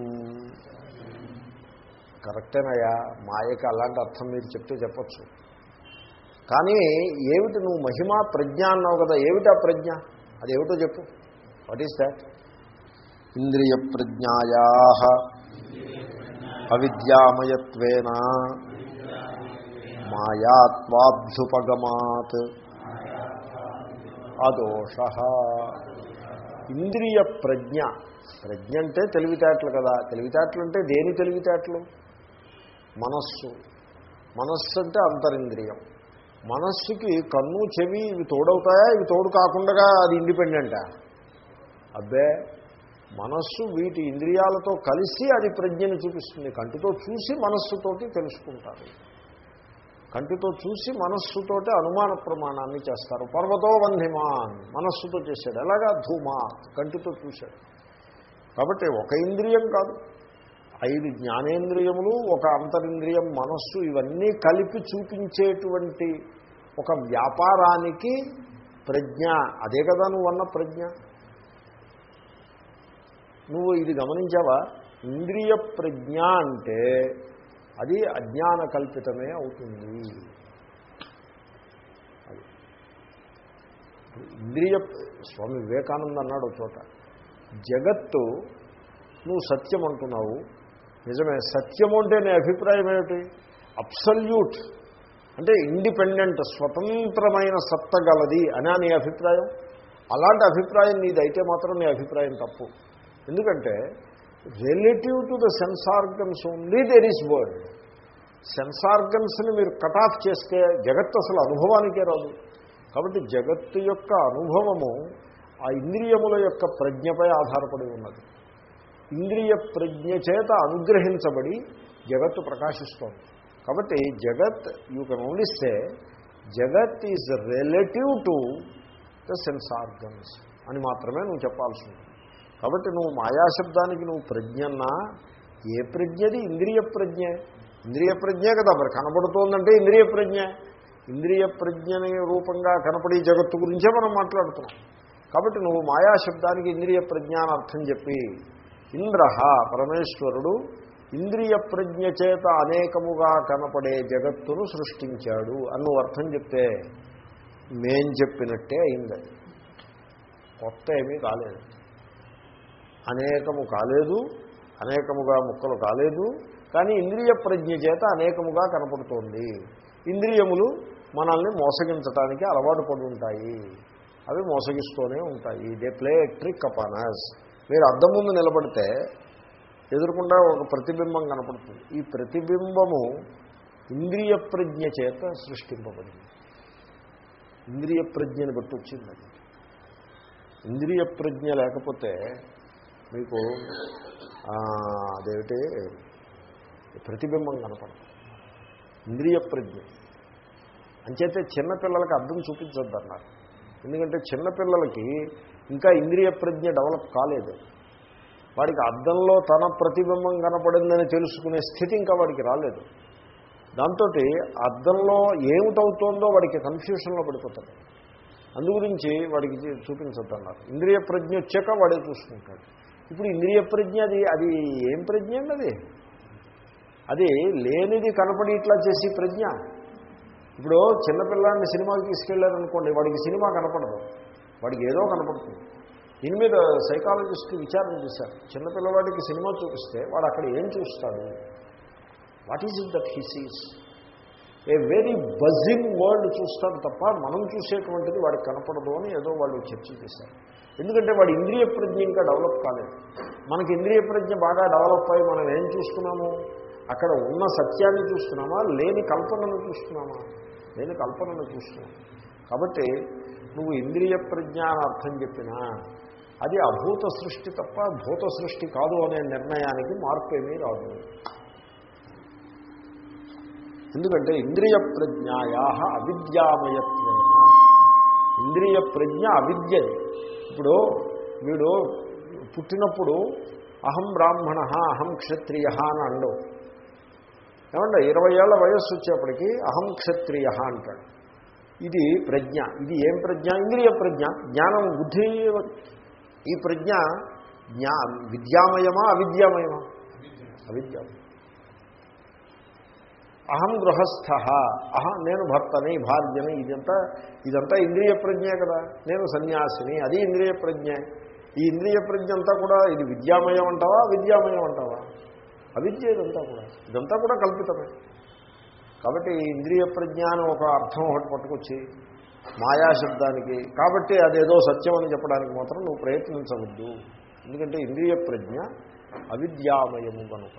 కరెక్టేనయ్యా మాయకి అలాంటి అర్థం మీరు చెప్తే చెప్పచ్చు కానీ ఏమిటి నువ్వు మహిమ ప్రజ్ఞ అన్నావు కదా ఏమిటా ప్రజ్ఞ అదేమిటో చెప్పు వాట్ ఈస్ దాట్ ఇంద్రియ ప్రజ్ఞాయా అవిద్యామయత్వేన మాయాత్వాభ్యుపగమాత్ అదోష ఇంద్రియ ప్రజ్ఞ ప్రజ్ఞ అంటే తెలివితేటలు కదా తెలివితేటలు అంటే దేని తెలివితేటలు మనస్సు మనస్సు అంటే అంతరింద్రియం మనస్సుకి కన్ను చెవి ఇవి తోడవుతాయా ఇవి తోడు కాకుండా అది ఇండిపెండెంటా అబ్బే మనస్సు వీటి ఇంద్రియాలతో కలిసి అది ప్రజ్ఞని చూపిస్తుంది కంటితో చూసి మనస్సుతోటి తెలుసుకుంటారు కంటితో చూసి మనస్సుతోటి అనుమాన ప్రమాణాన్ని చేస్తారు పర్వతో వంధిమాన్ మనస్సుతో చేశాడు ఎలాగా ధూమా కంటితో చూశాడు కాబట్టి ఒక ఇంద్రియం కాదు ఐదు జ్ఞానేంద్రియములు ఒక అంతరింద్రియం మనస్సు ఇవన్నీ కలిపి చూపించేటువంటి ఒక వ్యాపారానికి ప్రజ్ఞ అదే కదా నువ్వు అన్న ప్రజ్ఞ నువ్వు ఇది గమనించావా ఇంద్రియ ప్రజ్ఞ అంటే అది అజ్ఞాన కల్పితమే అవుతుంది అది. ఇంద్రియ స్వామి వివేకానంద అన్నాడు ఒక చోట జగత్తు నువ్వు సత్యం అంటున్నావు నిజమే సత్యము అంటే నీ అభిప్రాయం ఏమిటి అబ్సల్యూట్ అంటే ఇండిపెండెంట్ స్వతంత్రమైన సత్త గలది అనా నీ అభిప్రాయం అలాంటి అభిప్రాయం నీదైతే మాత్రం నీ అభిప్రాయం తప్పు ఎందుకంటే relative to the sense organs only there is world sense ఆర్గన్స్ని మీరు కట్ ఆఫ్ చేస్తే జగత్తు అసలు అనుభవానికే రాదు కాబట్టి జగత్తు యొక్క అనుభవము ఆ ఇంద్రియముల యొక్క ప్రజ్ఞపై ఆధారపడి ఉన్నది ఇంద్రియ ప్రజ్ఞ చేత అనుగ్రహించబడి జగత్తు ప్రకాశిస్తోంది కాబట్టి జగత్ యూ కెన్ ఓన్లీ సే జగత్ is relative to the sense organs అని మాత్రమే నువ్వు చెప్పాల్సి ఉంటుంది కాబట్టి నువ్వు మాయాశబ్దానికి నువ్వు ప్రజ్ఞన్నా ఏ ప్రజ్ఞది ఇంద్రియ ప్రజ్ఞ ఇంద్రియ ప్రజ్ఞే కదా మరి కనపడుతోందంటే ఇంద్రియ ప్రజ్ఞ ఇంద్రియ ప్రజ్ఞని రూపంగా కనపడే జగత్తు గురించే మనం మాట్లాడుతున్నాం కాబట్టి నువ్వు మాయాశబ్దానికి ఇంద్రియ ప్రజ్ఞ అని అర్థం చెప్పి ఇంద్ర పరమేశ్వరుడు ఇంద్రియ ప్రజ్ఞ చేత అనేకముగా కనపడే జగత్తును సృష్టించాడు అని నువ్వు అర్థం చెప్తే మేం చెప్పినట్టే అయింది కొత్త ఏమీ కాలేదు అనేకము కాలేదు అనేకముగా ముక్కలు కాలేదు కానీ ఇంద్రియ ప్రజ్ఞ చేత అనేకముగా కనపడుతోంది ఇంద్రియములు మనల్ని మోసగించటానికి అలవాటు పడి ఉంటాయి అవి మోసగిస్తూనే ఉంటాయి దే ప్లే ట్రిక్ అపానస్ మీరు అద్దం ముందు నిలబడితే ఎదురుకుండా ఒక ప్రతిబింబం కనపడుతుంది ఈ ప్రతిబింబము ఇంద్రియ ప్రజ్ఞ చేత సృష్టింపబడింది ఇంద్రియ ప్రజ్ఞని బట్టి వచ్చింది అది ఇంద్రియ ప్రజ్ఞ లేకపోతే మీకు అదేమిటి ప్రతిబింబం కనపడదు ఇంద్రియ ప్రజ్ఞ అంచేతే చిన్నపిల్లలకి అర్థం చూపించద్దు అన్నారు ఎందుకంటే చిన్నపిల్లలకి ఇంకా ఇంద్రియ ప్రజ్ఞ డెవలప్ కాలేదు వాడికి అద్దంలో తన ప్రతిబింబం కనపడిందని తెలుసుకునే స్థితి ఇంకా వాడికి రాలేదు దాంతో అద్దంలో ఏమిటవుతోందో వాడికి కన్ఫ్యూషన్లో పడిపోతాడు అందుగురించి వాడికి చూపించద్దు అన్నారు ఇంద్రియ ప్రజ్ఞ వచ్చాక వాడే చూసుకుంటాడు ఇప్పుడు ఇంద్రియ ప్రజ్ఞ అది అది ఏం ప్రజ్ఞ అండి అది అది లేనిది కనపడి ఇట్లా చేసి ప్రజ్ఞ ఇప్పుడు చిన్నపిల్లాడిని సినిమాకి తీసుకెళ్లారనుకోండి వాడికి సినిమా కనపడదు వాడికి ఏదో కనపడుతుంది దీని మీద సైకాలజిస్ట్ విచారణ చేశారు చిన్నపిల్లవాడికి సినిమా చూపిస్తే వాడు అక్కడ ఏం చూస్తాడు what is it that he sees a very buzzing world చూస్తాడు తప్ప మనం చూసేటువంటిది వాడికి కనపడదు అని ఏదో వాళ్ళు చర్చ చేశారు ఎందుకంటే వాడి ఇంద్రియ ప్రజ్ఞ ఇంకా డెవలప్ కాలేదు మనకి ఇంద్రియ ప్రజ్ఞ బాగా డెవలప్ అయ్యి మనం ఏం చూస్తున్నాము అక్కడ ఉన్న సత్యాన్ని చూస్తున్నామా లేని కల్పనను చూస్తున్నామా లేని కల్పనను చూస్తున్నాం కాబట్టి నువ్వు ఇంద్రియ ప్రజ్ఞ అని అర్థం చెప్పినా అది అభూత సృష్టి తప్ప భూత సృష్టి కాదు అనే నిర్ణయానికి మార్పు ఏమీ రాదు ఎందుకంటే ఇంద్రియ ప్రజ్ఞాయా అవిద్యామయత్వేన ఇంద్రియ ప్రజ్ఞ అవిద్యది ఇప్పుడు వీడు పుట్టినప్పుడు అహం బ్రాహ్మణ అహం క్షత్రియ అని అండవు ఏమంటే ఇరవై ఏళ్ల వయస్సు వచ్చేప్పటికి అహం క్షత్రియ అంటాడు ఇది ప్రజ్ఞ ఇది ఏం ప్రజ్ఞ ఇంద్రియ ప్రజ్ఞ జ్ఞానం బుద్ధి ఈ ప్రజ్ఞ జ్ఞా విద్యామయమా అవిద్యామయమా అవిద్యామయం అహం గృహస్థ అహం నేను భర్తని భార్యని ఇదంతా ఇదంతా ఇంద్రియ ప్రజ్ఞే కదా నేను సన్యాసిని అది ఇంద్రియ ప్రజ్ఞే ఈ ఇంద్రియ ప్రజ్ఞ అంతా కూడా ఇది విద్యామయం అంటావా విద్యామయం అంటావా అవిద్య ఇదంతా కూడా ఇదంతా కూడా కల్పితమే కాబట్టి ఈ ఇంద్రియ ప్రజ్ఞ అని ఒక అర్థం ఒకటి పట్టుకొచ్చి మాయాశబ్దానికి కాబట్టి అదేదో సత్యం అని చెప్పడానికి మాత్రం నువ్వు ప్రయత్నించవద్దు ఎందుకంటే ఇంద్రియ ప్రజ్ఞ అవిద్యామయము కనుక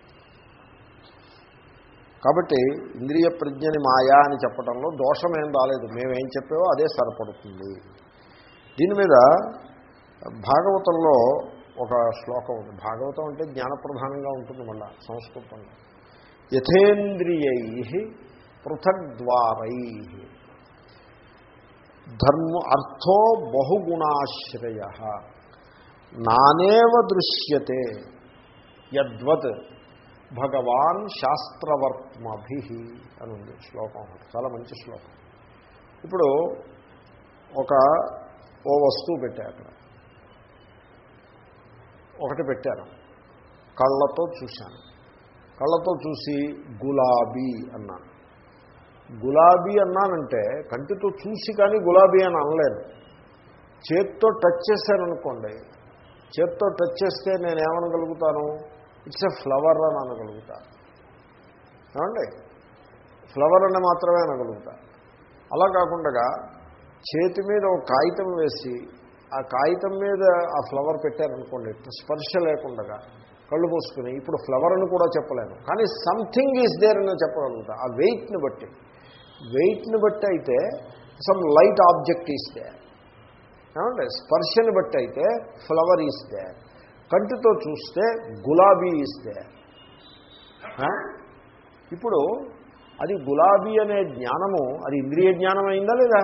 కాబట్టి ఇంద్రియ ప్రజ్ఞని మాయా అని చెప్పడంలో దోషమేం రాలేదు మేమేం చెప్పావో అదే సరిపడుతుంది దీని మీద భాగవతంలో ఒక శ్లోకం ఉంది భాగవతం అంటే జ్ఞానప్రధానంగా ఉంటుంది మళ్ళా సంస్కృతంలో యథేంద్రియై పృథగ్ద్వారై ధర్మ అర్థో బహుగుణాశ్రయ నానేవ దృశ్యతే యద్వత్ భగవాన్ శాస్త్రవర్త్మభి అని ఉంది శ్లోకం ఒకటి చాలా మంచి శ్లోకం ఇప్పుడు ఒక ఓ వస్తువు పెట్టారు అక్కడ ఒకటి పెట్టాను కళ్ళతో చూశాను కళ్ళతో చూసి గులాబీ అన్నాను గులాబీ అన్నానంటే కంటితో చూసి కానీ గులాబీ అని అనలేను చేత్తో టచ్ చేశాననుకోండి చేత్తో టచ్ చేస్తే నేను ఏమనగలుగుతాను ఇట్స్ ఎ ఫ్లవర్ అని అనగలుగుతా ఏమండి ఫ్లవర్ అని మాత్రమే అనగలుగుతా అలా కాకుండా చేతి మీద ఒక కాగితం వేసి ఆ కాగితం మీద ఆ ఫ్లవర్ పెట్టారనుకోండి స్పర్శ లేకుండా కళ్ళు పోసుకుని ఇప్పుడు ఫ్లవర్ అని కూడా చెప్పలేను కానీ సంథింగ్ ఈజ్ దేర్ అని చెప్పగలుగుతా ఆ వెయిట్ని బట్టి వెయిట్ని బట్టి అయితే some light object is they ఏమంటే స్పర్శని బట్టి అయితే ఫ్లవర్ ఈస్ దే కంటితో చూస్తే గులాబీ ఇస్తే ఇప్పుడు అది గులాబీ అనే జ్ఞానము అది ఇంద్రియ జ్ఞానం అయిందా లేదా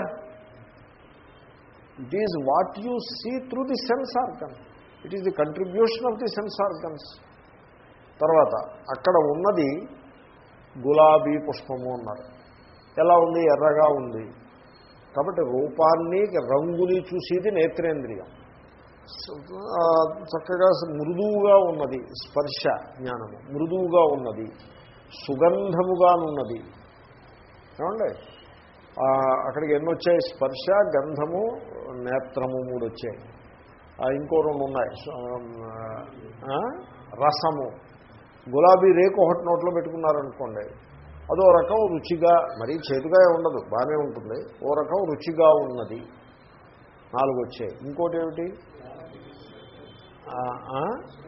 it is what you see through the sense organ it is the contribution of the sense organs తర్వాత అక్కడ ఉన్నది గులాబీ పుష్పము అన్నారు ఎలా ఉంది ఎర్రగా ఉంది కాబట్టి రూపాన్ని రంగుని చూసేది నేత్రేంద్రియం ఆ, చక్కగా మృదువుగా ఉన్నది స్పర్శ జ్ఞానము మృదువుగా ఉన్నది సుగంధముగానున్నది ఏమండి ఆ, అక్కడికి ఎన్ని వచ్చాయి స్పర్శ గంధము నేత్రము మూడు వచ్చాయి ఆ, ఇంకో రెండు ఉన్నాయి సో, ఆ, రసము గులాబీ రేకు ఒకటి నోట్లో పెట్టుకున్నారనుకోండి అదో రకం రుచిగా మరీ చేదుగా ఉండదు బాగానే ఉంటుంది ఓ రకం రుచిగా ఉన్నది నాలుగు వచ్చాయి ఇంకోటి ఏమిటి ఆ, ఆ?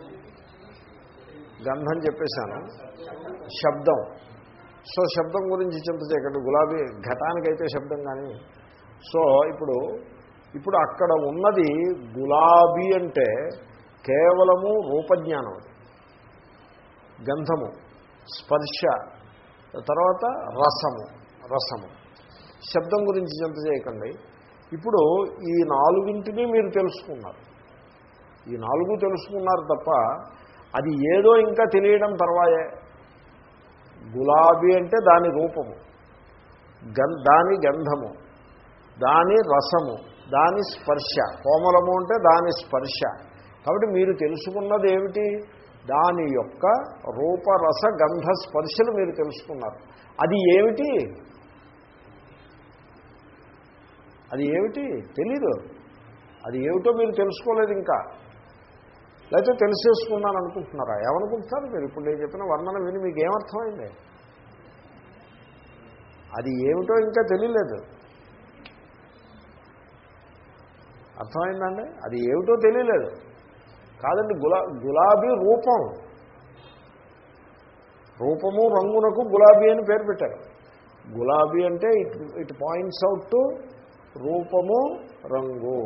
గంధం చెప్పేశాను శబ్దం సో శబ్దం గురించి చింత చేయకండి గులాబీ ఘటానికైతే శబ్దం కానీ సో ఇప్పుడు ఇప్పుడు అక్కడ ఉన్నది గులాబీ అంటే కేవలము రూపజ్ఞానం అది గంధము స్పర్శ తర్వాత రసము రసము శబ్దం గురించి చింత చేయకండి ఇప్పుడు ఈ నాలుగింటిని మీరు తెలుసుకున్నారు ఈ నాలుగు తెలుసుకున్నారు తప్ప అది ఏదో ఇంకా తెలియడం తర్వాయే గులాబీ అంటే దాని రూపము గం దాని గంధము దాని రసము దాని స్పర్శ కోమలము అంటే దాని స్పర్శ కాబట్టి మీరు తెలుసుకున్నది ఏమిటి దాని యొక్క రూపరస గంధ స్పర్శలు మీరు తెలుసుకున్నారు అది ఏమిటి అది ఏమిటి తెలీదు అది ఏమిటో మీరు తెలుసుకోలేదు ఇంకా లేకపోతే తెలిసేసుకున్నాను అనుకుంటున్నారా ఏమనుకుంటున్నారు మీరు ఇప్పుడు నేను చెప్పిన వర్ణన విని మీకు ఏమర్థమైంది అది ఏమిటో ఇంకా తెలియలేదు అర్థమైందండి అది ఏమిటో తెలియలేదు కాదండి గులా గులాబీ రూపం రూపము రంగునకు గులాబీ అని పేరు పెట్టారు గులాబీ అంటే it it points out to రూపము రంగు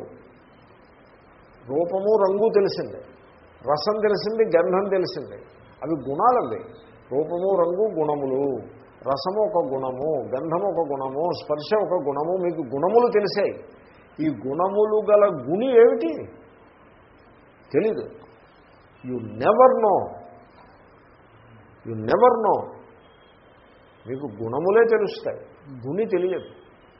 రూపము రంగు తెలిసింది రసం తెలిసింది గంధం తెలిసింది అవి గుణాలండి రూపము రంగు గుణములు రసము ఒక గుణము గంధము ఒక గుణము స్పర్శ ఒక గుణము మీకు గుణములు తెలిసాయి ఈ గుణములు గల గుణి ఏమిటి తెలీదు you never know you never know మీకు గుణములే తెలుస్తాయి గుణి తెలియదు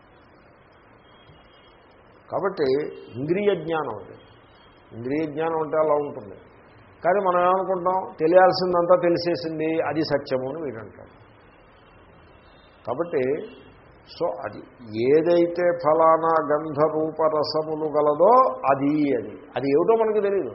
కాబట్టి ఇంద్రియ జ్ఞానం అది ఇంద్రియ జ్ఞానం అంటే అలా ఉంటుంది కానీ మనం ఏమనుకుంటాం తెలియాల్సిందంతా తెలిసేసింది అది సత్యము అని వీడు అంటాడు కాబట్టి సో అది ఏదైతే ఫలానా గంధ రూప రసములు గలదో అది అది అది ఏమిటో మనకు తెలియదు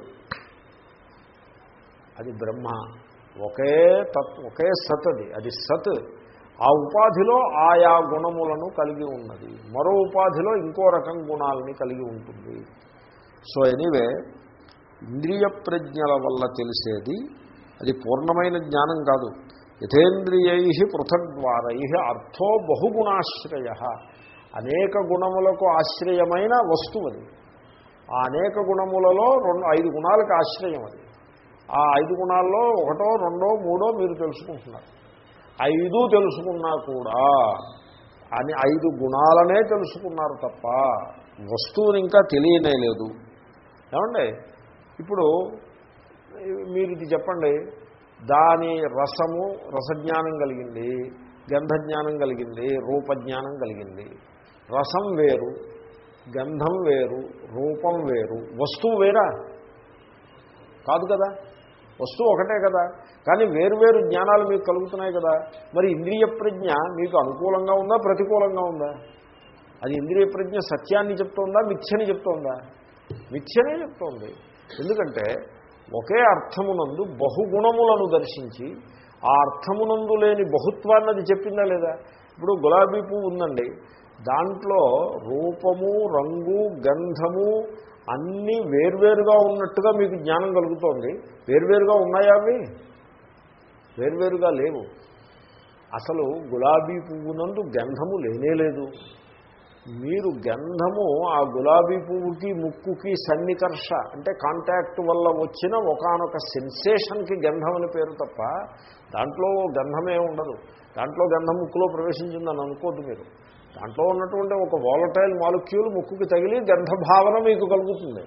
అది బ్రహ్మ ఒకే తత్ ఒకే సత్ అది అది సత్ ఆ ఉపాధిలో ఆయా గుణములను కలిగి ఉన్నది మరో ఉపాధిలో ఇంకో రకం గుణాలని కలిగి ఉంటుంది సో ఎనీవే ఇంద్రియ ప్రజ్ఞల వల్ల తెలిసేది అది పూర్ణమైన జ్ఞానం కాదు యథేంద్రియై పృథగ్వారై అర్థో బహుగుణాశ్రయ అనేక గుణములకు ఆశ్రయమైన వస్తువు అది ఆ అనేక గుణములలో రెండు ఐదు గుణాలకు ఆశ్రయం అది ఆ ఐదు గుణాల్లో ఒకటో రెండో మూడో మీరు తెలుసుకుంటున్నారు ఐదు తెలుసుకున్నా కూడా అని ఐదు గుణాలనే తెలుసుకున్నారు తప్ప వస్తువుని ఇంకా తెలియనే లేదు ఏమండి ఇప్పుడు మీరు ఇది చెప్పండి దాని రసము రసజ్ఞానం కలిగింది గంధజ్ఞానం కలిగింది రూపజ్ఞానం కలిగింది రసం వేరు గంధం వేరు రూపం వేరు వస్తువు వేరా కాదు కదా వస్తువు ఒకటే కదా కానీ వేరువేరు జ్ఞానాలు మీకు కలుగుతున్నాయి కదా మరి ఇంద్రియ ప్రజ్ఞ మీకు అనుకూలంగా ఉందా ప్రతికూలంగా ఉందా అది ఇంద్రియ ప్రజ్ఞ సత్యాన్ని చెప్తోందా మిథ్యని చెప్తోందా మిథ్యనే చెప్తోంది ఎందుకంటే ఒకే అర్థమునందు బహుగుణములను దర్శించి ఆ అర్థమునందు లేని బహుత్వాన్ని అది చెప్పిందా లేదా ఇప్పుడు గులాబీ పువ్వు ఉందండి దాంట్లో రూపము రంగు గంధము అన్నీ వేర్వేరుగా ఉన్నట్టుగా మీకు జ్ఞానం కలుగుతోంది వేర్వేరుగా ఉన్నాయా అవి వేర్వేరుగా లేవు అసలు గులాబీ పువ్వునందు గంధము లేనే లేదు మీరు గంధము ఆ గులాబీ పువ్వుకి ముక్కుకి సన్నికర్ష అంటే కాంటాక్ట్ వల్ల వచ్చిన ఒకనొక సెన్సేషన్కి గంధం అని పేరు తప్ప దాంట్లో గంధమే ఉండదు దాంట్లో గంధం ముక్కులో ప్రవేశించిందని అనుకోద్దు మీరు దాంట్లో ఉన్నటువంటి ఒక వాలటైల్ మాలిక్యూల్ ముక్కుకి తగిలి గంధభావన మీకు కలుగుతుంది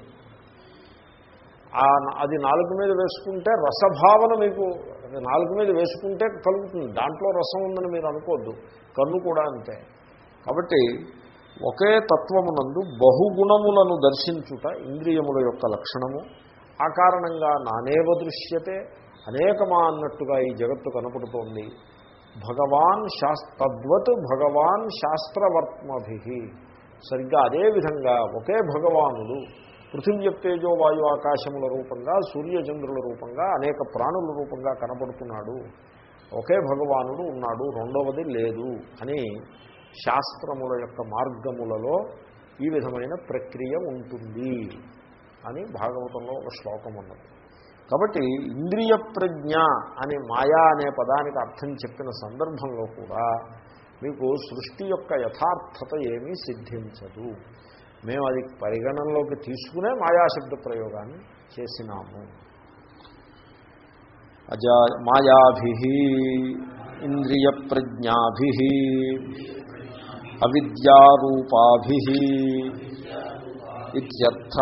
అది నాలుగు మీద వేసుకుంటే రసభావన మీకు నాలుగు మీద వేసుకుంటే కలుగుతుంది దాంట్లో రసం ఉందని మీరు అనుకోద్దు కన్ను కూడా అంతే కాబట్టి ఒకే తత్వమునందు బహుగుణములను దర్శించుట ఇంద్రియముల యొక్క లక్షణము ఆ కారణంగా నానేవ దృశ్యతే అనేకమా అన్నట్టుగా ఈ జగత్తు కనపడుతోంది భగవాన్ శాస్ తద్వత్ భగవాన్ శాస్త్రవర్త్మభి సరిగ్గా అదేవిధంగా ఒకే భగవానుడు పృథివ్యప్తేజో వాయు ఆకాశముల రూపంగా సూర్యచంద్రుల రూపంగా అనేక ప్రాణుల రూపంగా కనపడుతున్నాడు ఒకే భగవానుడు ఉన్నాడు రెండవది లేదు అని శాస్త్రముల యొక్క మార్గములలో ఈ విధమైన ప్రక్రియ ఉంటుంది అని భాగవతంలో ఒక శ్లోకం ఉన్నది కాబట్టి ఇంద్రియ ప్రజ్ఞ అని మాయా అనే పదానికి అర్థం చెప్పిన సందర్భంలో కూడా మీకు సృష్టి యొక్క యథార్థత ఏమీ సిద్ధించదు మేము అది పరిగణనలోకి తీసుకునే మాయాశబ్ద ప్రయోగాన్ని చేసినాము అజా మాయాభి ఇంద్రియ ప్రజ్ఞాభి అవిద్యారూపాభి ఇత్యర్థ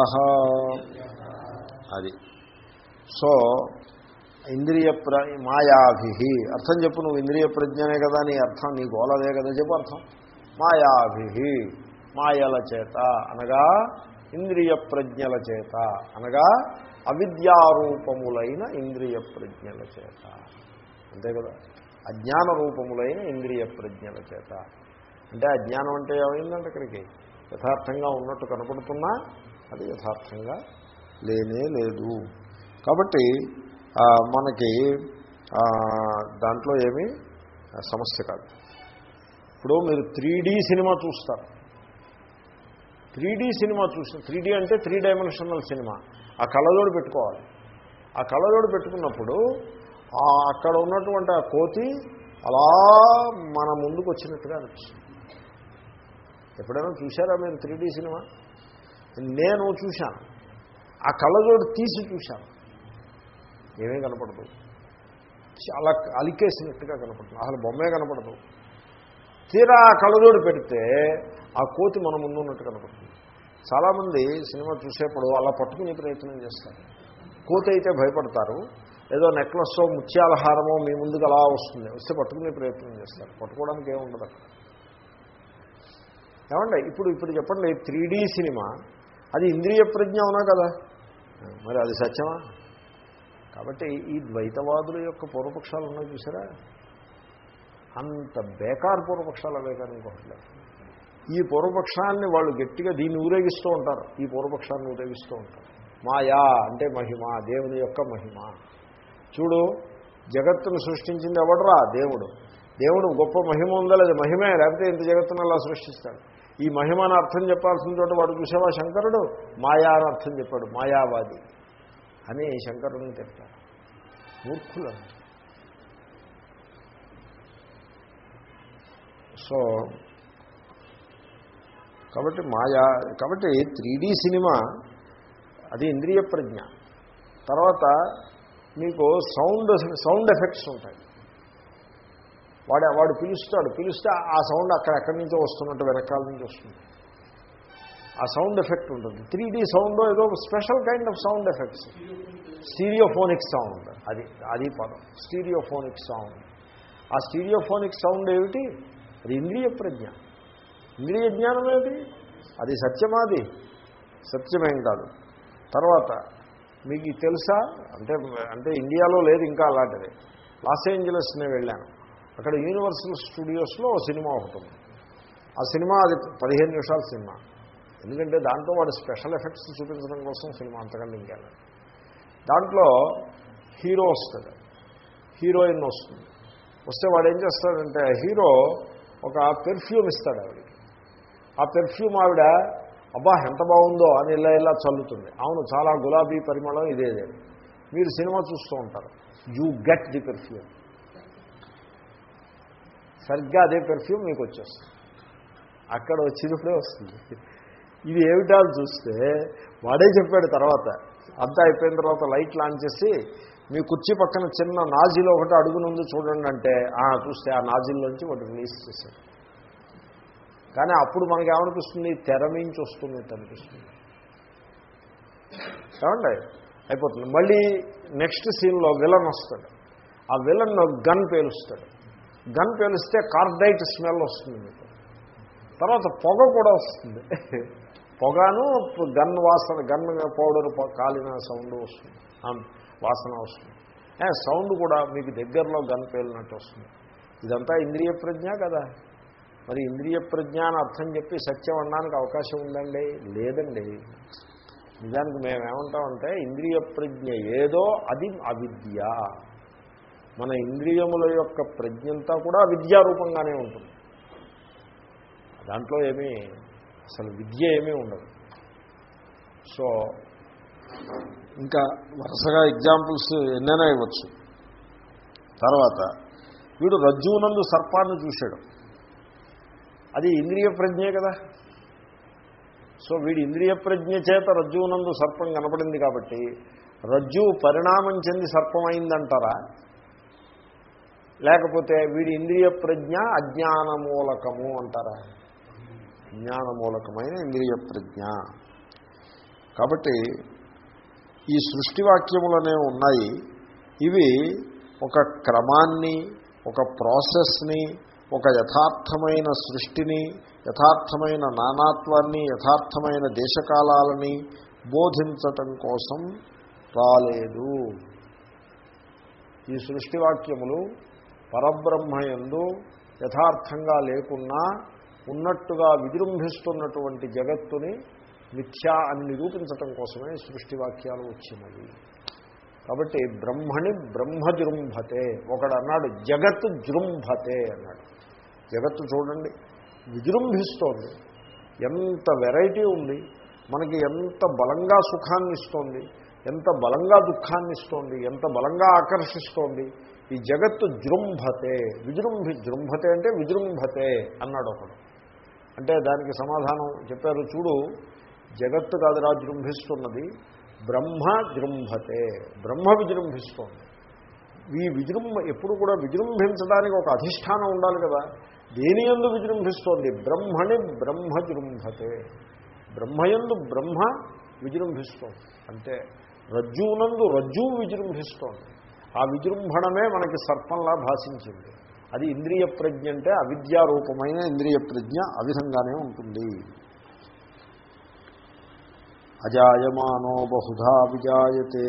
అది సో ఇంద్రియ ప్ర మాయాభి అర్థం చెప్పు నువ్వు ఇంద్రియ ప్రజ్ఞనే కదా నీ అర్థం నీ గోలదే కదా చెప్పు అర్థం మాయాభి మాయల చేత అనగా ఇంద్రియ ప్రజ్ఞల చేత అనగా అవిద్యారూపములైన ఇంద్రియ ప్రజ్ఞల చేత అంతే కదా అజ్ఞాన రూపములైన ఇంద్రియ ప్రజ్ఞల చేత అంటే అజ్ఞానం అంటే ఏమైందంటే ఇక్కడికి యథార్థంగా ఉన్నట్టు కనపడుతున్నా అది యథార్థంగా లేనే లేదు కాబట్టి మనకి దాంట్లో ఏమీ సమస్య కాదు ఇప్పుడు మీరు త్రీ సినిమా చూస్తారు త్రీ సినిమా చూసిన త్రీ అంటే త్రీ డైమెన్షనల్ సినిమా ఆ కళ్ళజోడు పెట్టుకోవాలి ఆ కళ్ళజోడు పెట్టుకున్నప్పుడు అక్కడ ఉన్నటువంటి ఆ కోతి అలా మన ముందుకు వచ్చినట్టుగా అనిపిస్తుంది ఎప్పుడైనా చూశారా మీరు త్రీ సినిమా నేను చూశాను ఆ కళ్ళజోడు తీసి చూశాను ఏమీ కనపడదు చాలా అలికేసినట్టుగా కనపడుతుంది అసలు బొమ్మే కనపడదు తీరా ఆ కళ్ళజోడు పెడితే ఆ కోతి మన ముందు ఉన్నట్టు కనపడుతుంది చాలామంది సినిమా చూసేప్పుడు అలా పట్టుకునే ప్రయత్నం చేస్తారు కోతి అయితే భయపడతారు ఏదో నెక్లెస్ ముత్యాల హారమో మీ ముందుకు అలా వస్తుంది వస్తే పట్టుకునే ప్రయత్నం చేస్తారు పట్టుకోవడానికి ఏముండదు అక్కడ ఏమండి ఇప్పుడు ఇప్పుడు చెప్పండి త్రీ సినిమా అది ఇంద్రియ ప్రజ్ఞ అవునా కదా మరి అది సత్యమా కాబట్టి ఈ ద్వైతవాదుల యొక్క పూర్వపక్షాలు ఉన్నాయి చూసారా అంత బేకార్ పూర్వపక్షాలు అవే కానీ ఇంకోట్లేదు ఈ పూర్వపక్షాన్ని వాళ్ళు గట్టిగా దీన్ని ఊరేగిస్తూ ఉంటారు ఈ పూర్వపక్షాన్ని ఊరేగిస్తూ ఉంటారు మాయా అంటే మహిమ దేవుని యొక్క మహిమ చూడు జగత్తును సృష్టించింది ఎవడరా దేవుడు దేవుడు గొప్ప మహిమ ఉందా లేదా మహిమే లేకపోతే ఇంత జగత్తును అలా సృష్టిస్తాడు ఈ మహిమను అర్థం చెప్పాల్సిన చోట వాడు చూసేవా శంకరుడు మాయా అని అర్థం చెప్పాడు మాయావాది అని శంకరుని తిట్టాడు మూర్ఖులు సో కాబట్టి మాయా కాబట్టి త్రీ సినిమా అది ఇంద్రియ ప్రజ్ఞ తర్వాత మీకు సౌండ్ సౌండ్ ఎఫెక్ట్స్ ఉంటాయి వాడు వాడు పిలుస్తాడు పిలిస్తే ఆ సౌండ్ అక్కడ ఎక్కడి నుంచో వస్తున్నట్టు వెనకాల నుంచి వస్తుంది ఆ సౌండ్ ఎఫెక్ట్ ఉంటుంది త్రీ డీ సౌండ్ ఏదో special kind of sound effects stereophonic sound అది అది పదం స్టీరియోఫోనిక్ సౌండ్ ఆ స్టీరియోఫోనిక్ సౌండ్ ఏమిటి అది ఇంద్రియ ప్రజ్ఞ ఇంద్రియ జ్ఞానం ఏమిటి అది సత్యమాది సత్యమేం కాదు తర్వాత మీకు తెలుసా అంటే అంటే ఇండియాలో లేదు ఇంకా అలాంటిది లాస్ ఏంజలస్నే వెళ్ళాను అక్కడ యూనివర్సల్ స్టూడియోస్లో సినిమా ఒకటి ఉంది ఆ సినిమా అది పదిహేను నిమిషాల సినిమా ఎందుకంటే దాంట్లో వాడు స్పెషల్ ఎఫెక్ట్స్ చూపించడం కోసం సినిమా అంతకంటే ఇంకేనా దాంట్లో హీరో వస్తుంది హీరోయిన్ వస్తుంది వస్తే వాడు ఏం చేస్తాడంటే హీరో ఒక పెర్ఫ్యూమ్ ఇస్తాడు ఆవిడకి ఆ పెర్ఫ్యూమ్ ఆవిడ అబ్బా ఎంత బాగుందో అని ఇలా ఇలా చల్లుతుంది అవును చాలా గులాబీ పరిమళం ఇదేదే మీరు సినిమా చూస్తూ ఉంటారు యూ గెట్ ది పెర్ఫ్యూమ్ సరిగ్గా అదే పెర్ఫ్యూమ్ మీకు వచ్చేస్తుంది అక్కడ వచ్చినప్పుడే వస్తుంది ఇది ఏమిటా అని చూస్తే వాడే చెప్పాడు తర్వాత అంతా అయిపోయిన తర్వాత లైట్ లాంచ్ చేసి మీ కుర్చీ పక్కన చిన్న నాజిల్ ఒకటి అడుగునుంది చూడండి అంటే ఆ చూస్తే ఆ నాజిల్లోంచి ఒకటి రిలీజ్ చేశాడు కానీ అప్పుడు మనకి ఏమనిపిస్తుంది తెర మించి వస్తున్నట్టు అనిపిస్తుంది ఏమండి అయిపోతుంది మళ్ళీ నెక్స్ట్ సీన్లో విలన్ వస్తాడు ఆ విలన్ గన్ పేలుస్తాడు గన్ పేలిస్తే కార్డైట్ స్మెల్ వస్తుంది మీకు తర్వాత పొగ కూడా వస్తుంది పొగను గన్ వాసన గన్ పౌడర్ కాలిన సౌండ్ వస్తుంది ఆ వాసన వస్తుంది ఏ, సౌండ్ కూడా మీకు దగ్గరలో గన్ పేలినట్టు వస్తుంది ఇదంతా ఇంద్రియ ప్రజ్ఞ కదా మరి ఇంద్రియ ప్రజ్ఞ అని అర్థం చెప్పి సత్యం అనడానికి అవకాశం ఉందండి లేదండి నిజానికి మేము ఏమంటామంటే ఇంద్రియ ప్రజ్ఞ ఏదో అది అవిద్య మన ఇంద్రియముల యొక్క ప్రజ్ఞంతా కూడా విద్యారూపంగానే ఉంటుంది దాంట్లో ఏమీ అసలు విద్య ఏమీ ఉండదు సో ఇంకా వరుసగా ఎగ్జాంపుల్స్ ఎన్నైనా ఇవ్వచ్చు తర్వాత వీడు రజ్జువునందు సర్పాన్ని చూశాడు అది ఇంద్రియ ప్రజ్ఞే కదా సో వీడి ఇంద్రియ ప్రజ్ఞ చేత రజ్జువునందు సర్పం కనపడింది కాబట్టి రజ్జువు పరిణామం చెంది సర్పం అయిందంటారా లేకపోతే వీడి ఇంద్రియ ప్రజ్ఞ అజ్ఞానమూలకము అంటారా జ్ఞానమూలకమైన ఇంద్రియ ప్రజ్ఞ కాబట్టి ఈ సృష్టి వాక్యములనే ఉన్నాయి ఇవి ఒక క్రమాన్ని ఒక ప్రాసెస్ని ఒక యథార్థమైన సృష్టిని యథార్థమైన నానాత్వాన్ని యథార్థమైన దేశకాలాలని బోధించటం కోసం రాలేదు ఈ సృష్టి వాక్యములు పరబ్రహ్మయందు యథార్థంగా లేకున్నా ఉన్నట్టుగా విజృంభిస్తున్నటువంటి జగత్తుని మిథ్యా అని నిరూపించటం కోసమే సృష్టి వాక్యాలు వచ్చినవి కాబట్టి బ్రహ్మణి బ్రహ్మజృంభతే ఒకడు అన్నాడు జగత్ జృంభతే అన్నాడు జగత్తు చూడండి విజృంభిస్తోంది ఎంత వెరైటీ ఉంది మనకి ఎంత బలంగా సుఖాన్ని ఇస్తోంది ఎంత బలంగా దుఃఖాన్ని ఇస్తోంది ఎంత బలంగా ఆకర్షిస్తోంది ఈ జగత్తు జృంభతే విజృంభి జృంభతే అంటే విజృంభతే అన్నాడు ఒకడు అంటే దానికి సమాధానం చెప్పారు చూడు జగత్తు కాదురా జృంభిస్తున్నది బ్రహ్మ జృంభతే బ్రహ్మ విజృంభిస్తోంది ఈ విజృంభ ఎప్పుడు కూడా విజృంభించడానికి ఒక అధిష్టానం ఉండాలి కదా దేని ఎందు విజృంభిస్తోంది బ్రహ్మని బ్రహ్మ జృంభతే బ్రహ్మయందు బ్రహ్మ విజృంభిస్తోంది అంటే రజ్జువునందు రజ్జువు విజృంభిస్తోంది ఆ విజృంభణమే మనకి సర్పంలా భాషించింది అది ఇంద్రియ ప్రజ్ఞ అంటే అవిద్యారూపమైన ఇంద్రియ ప్రజ్ఞ ఆ విధంగానే ఉంటుంది అజాయమానో బహుధా విజాయతే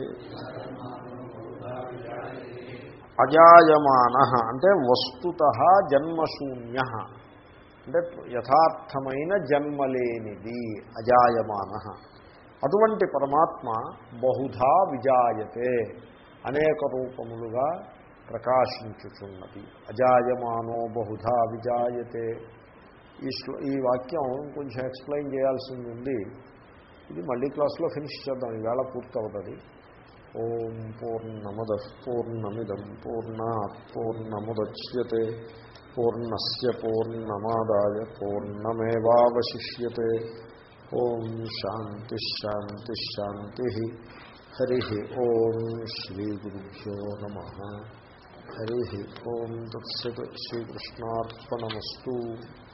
అజాయమాన అంటే వస్తుత జన్మశూన్య అంటే యథార్థమైన జన్మలేనిది అజాయమాన అటువంటి పరమాత్మ బహుధా విజాయతే అనేక రూపములుగా ప్రకాశించుచున్నది అజాయమానో బహుధా విజాయతే ఈ శ్లో ఈ వాక్యం కొంచెం ఎక్స్ప్లెయిన్ చేయాల్సింది ఉంది ఇది మళ్ళీ క్లాస్లో ఫినిష్ చేద్దాం ఈవేళ పూర్తవుతుంది ఓం పూర్ణమద పూర్ణమిదం పూర్ణా పూర్ణముద్యతే పూర్ణస్ పూర్ణమాదాయ పూర్ణమేవాశిష్యతే ఓం శాంతి శాంతి శాంతి హరి ఓం శ్రీ గురుభ్యో నమ హరి ఓం తత్సత్ శ్రీకృష్ణార్పణమస్తు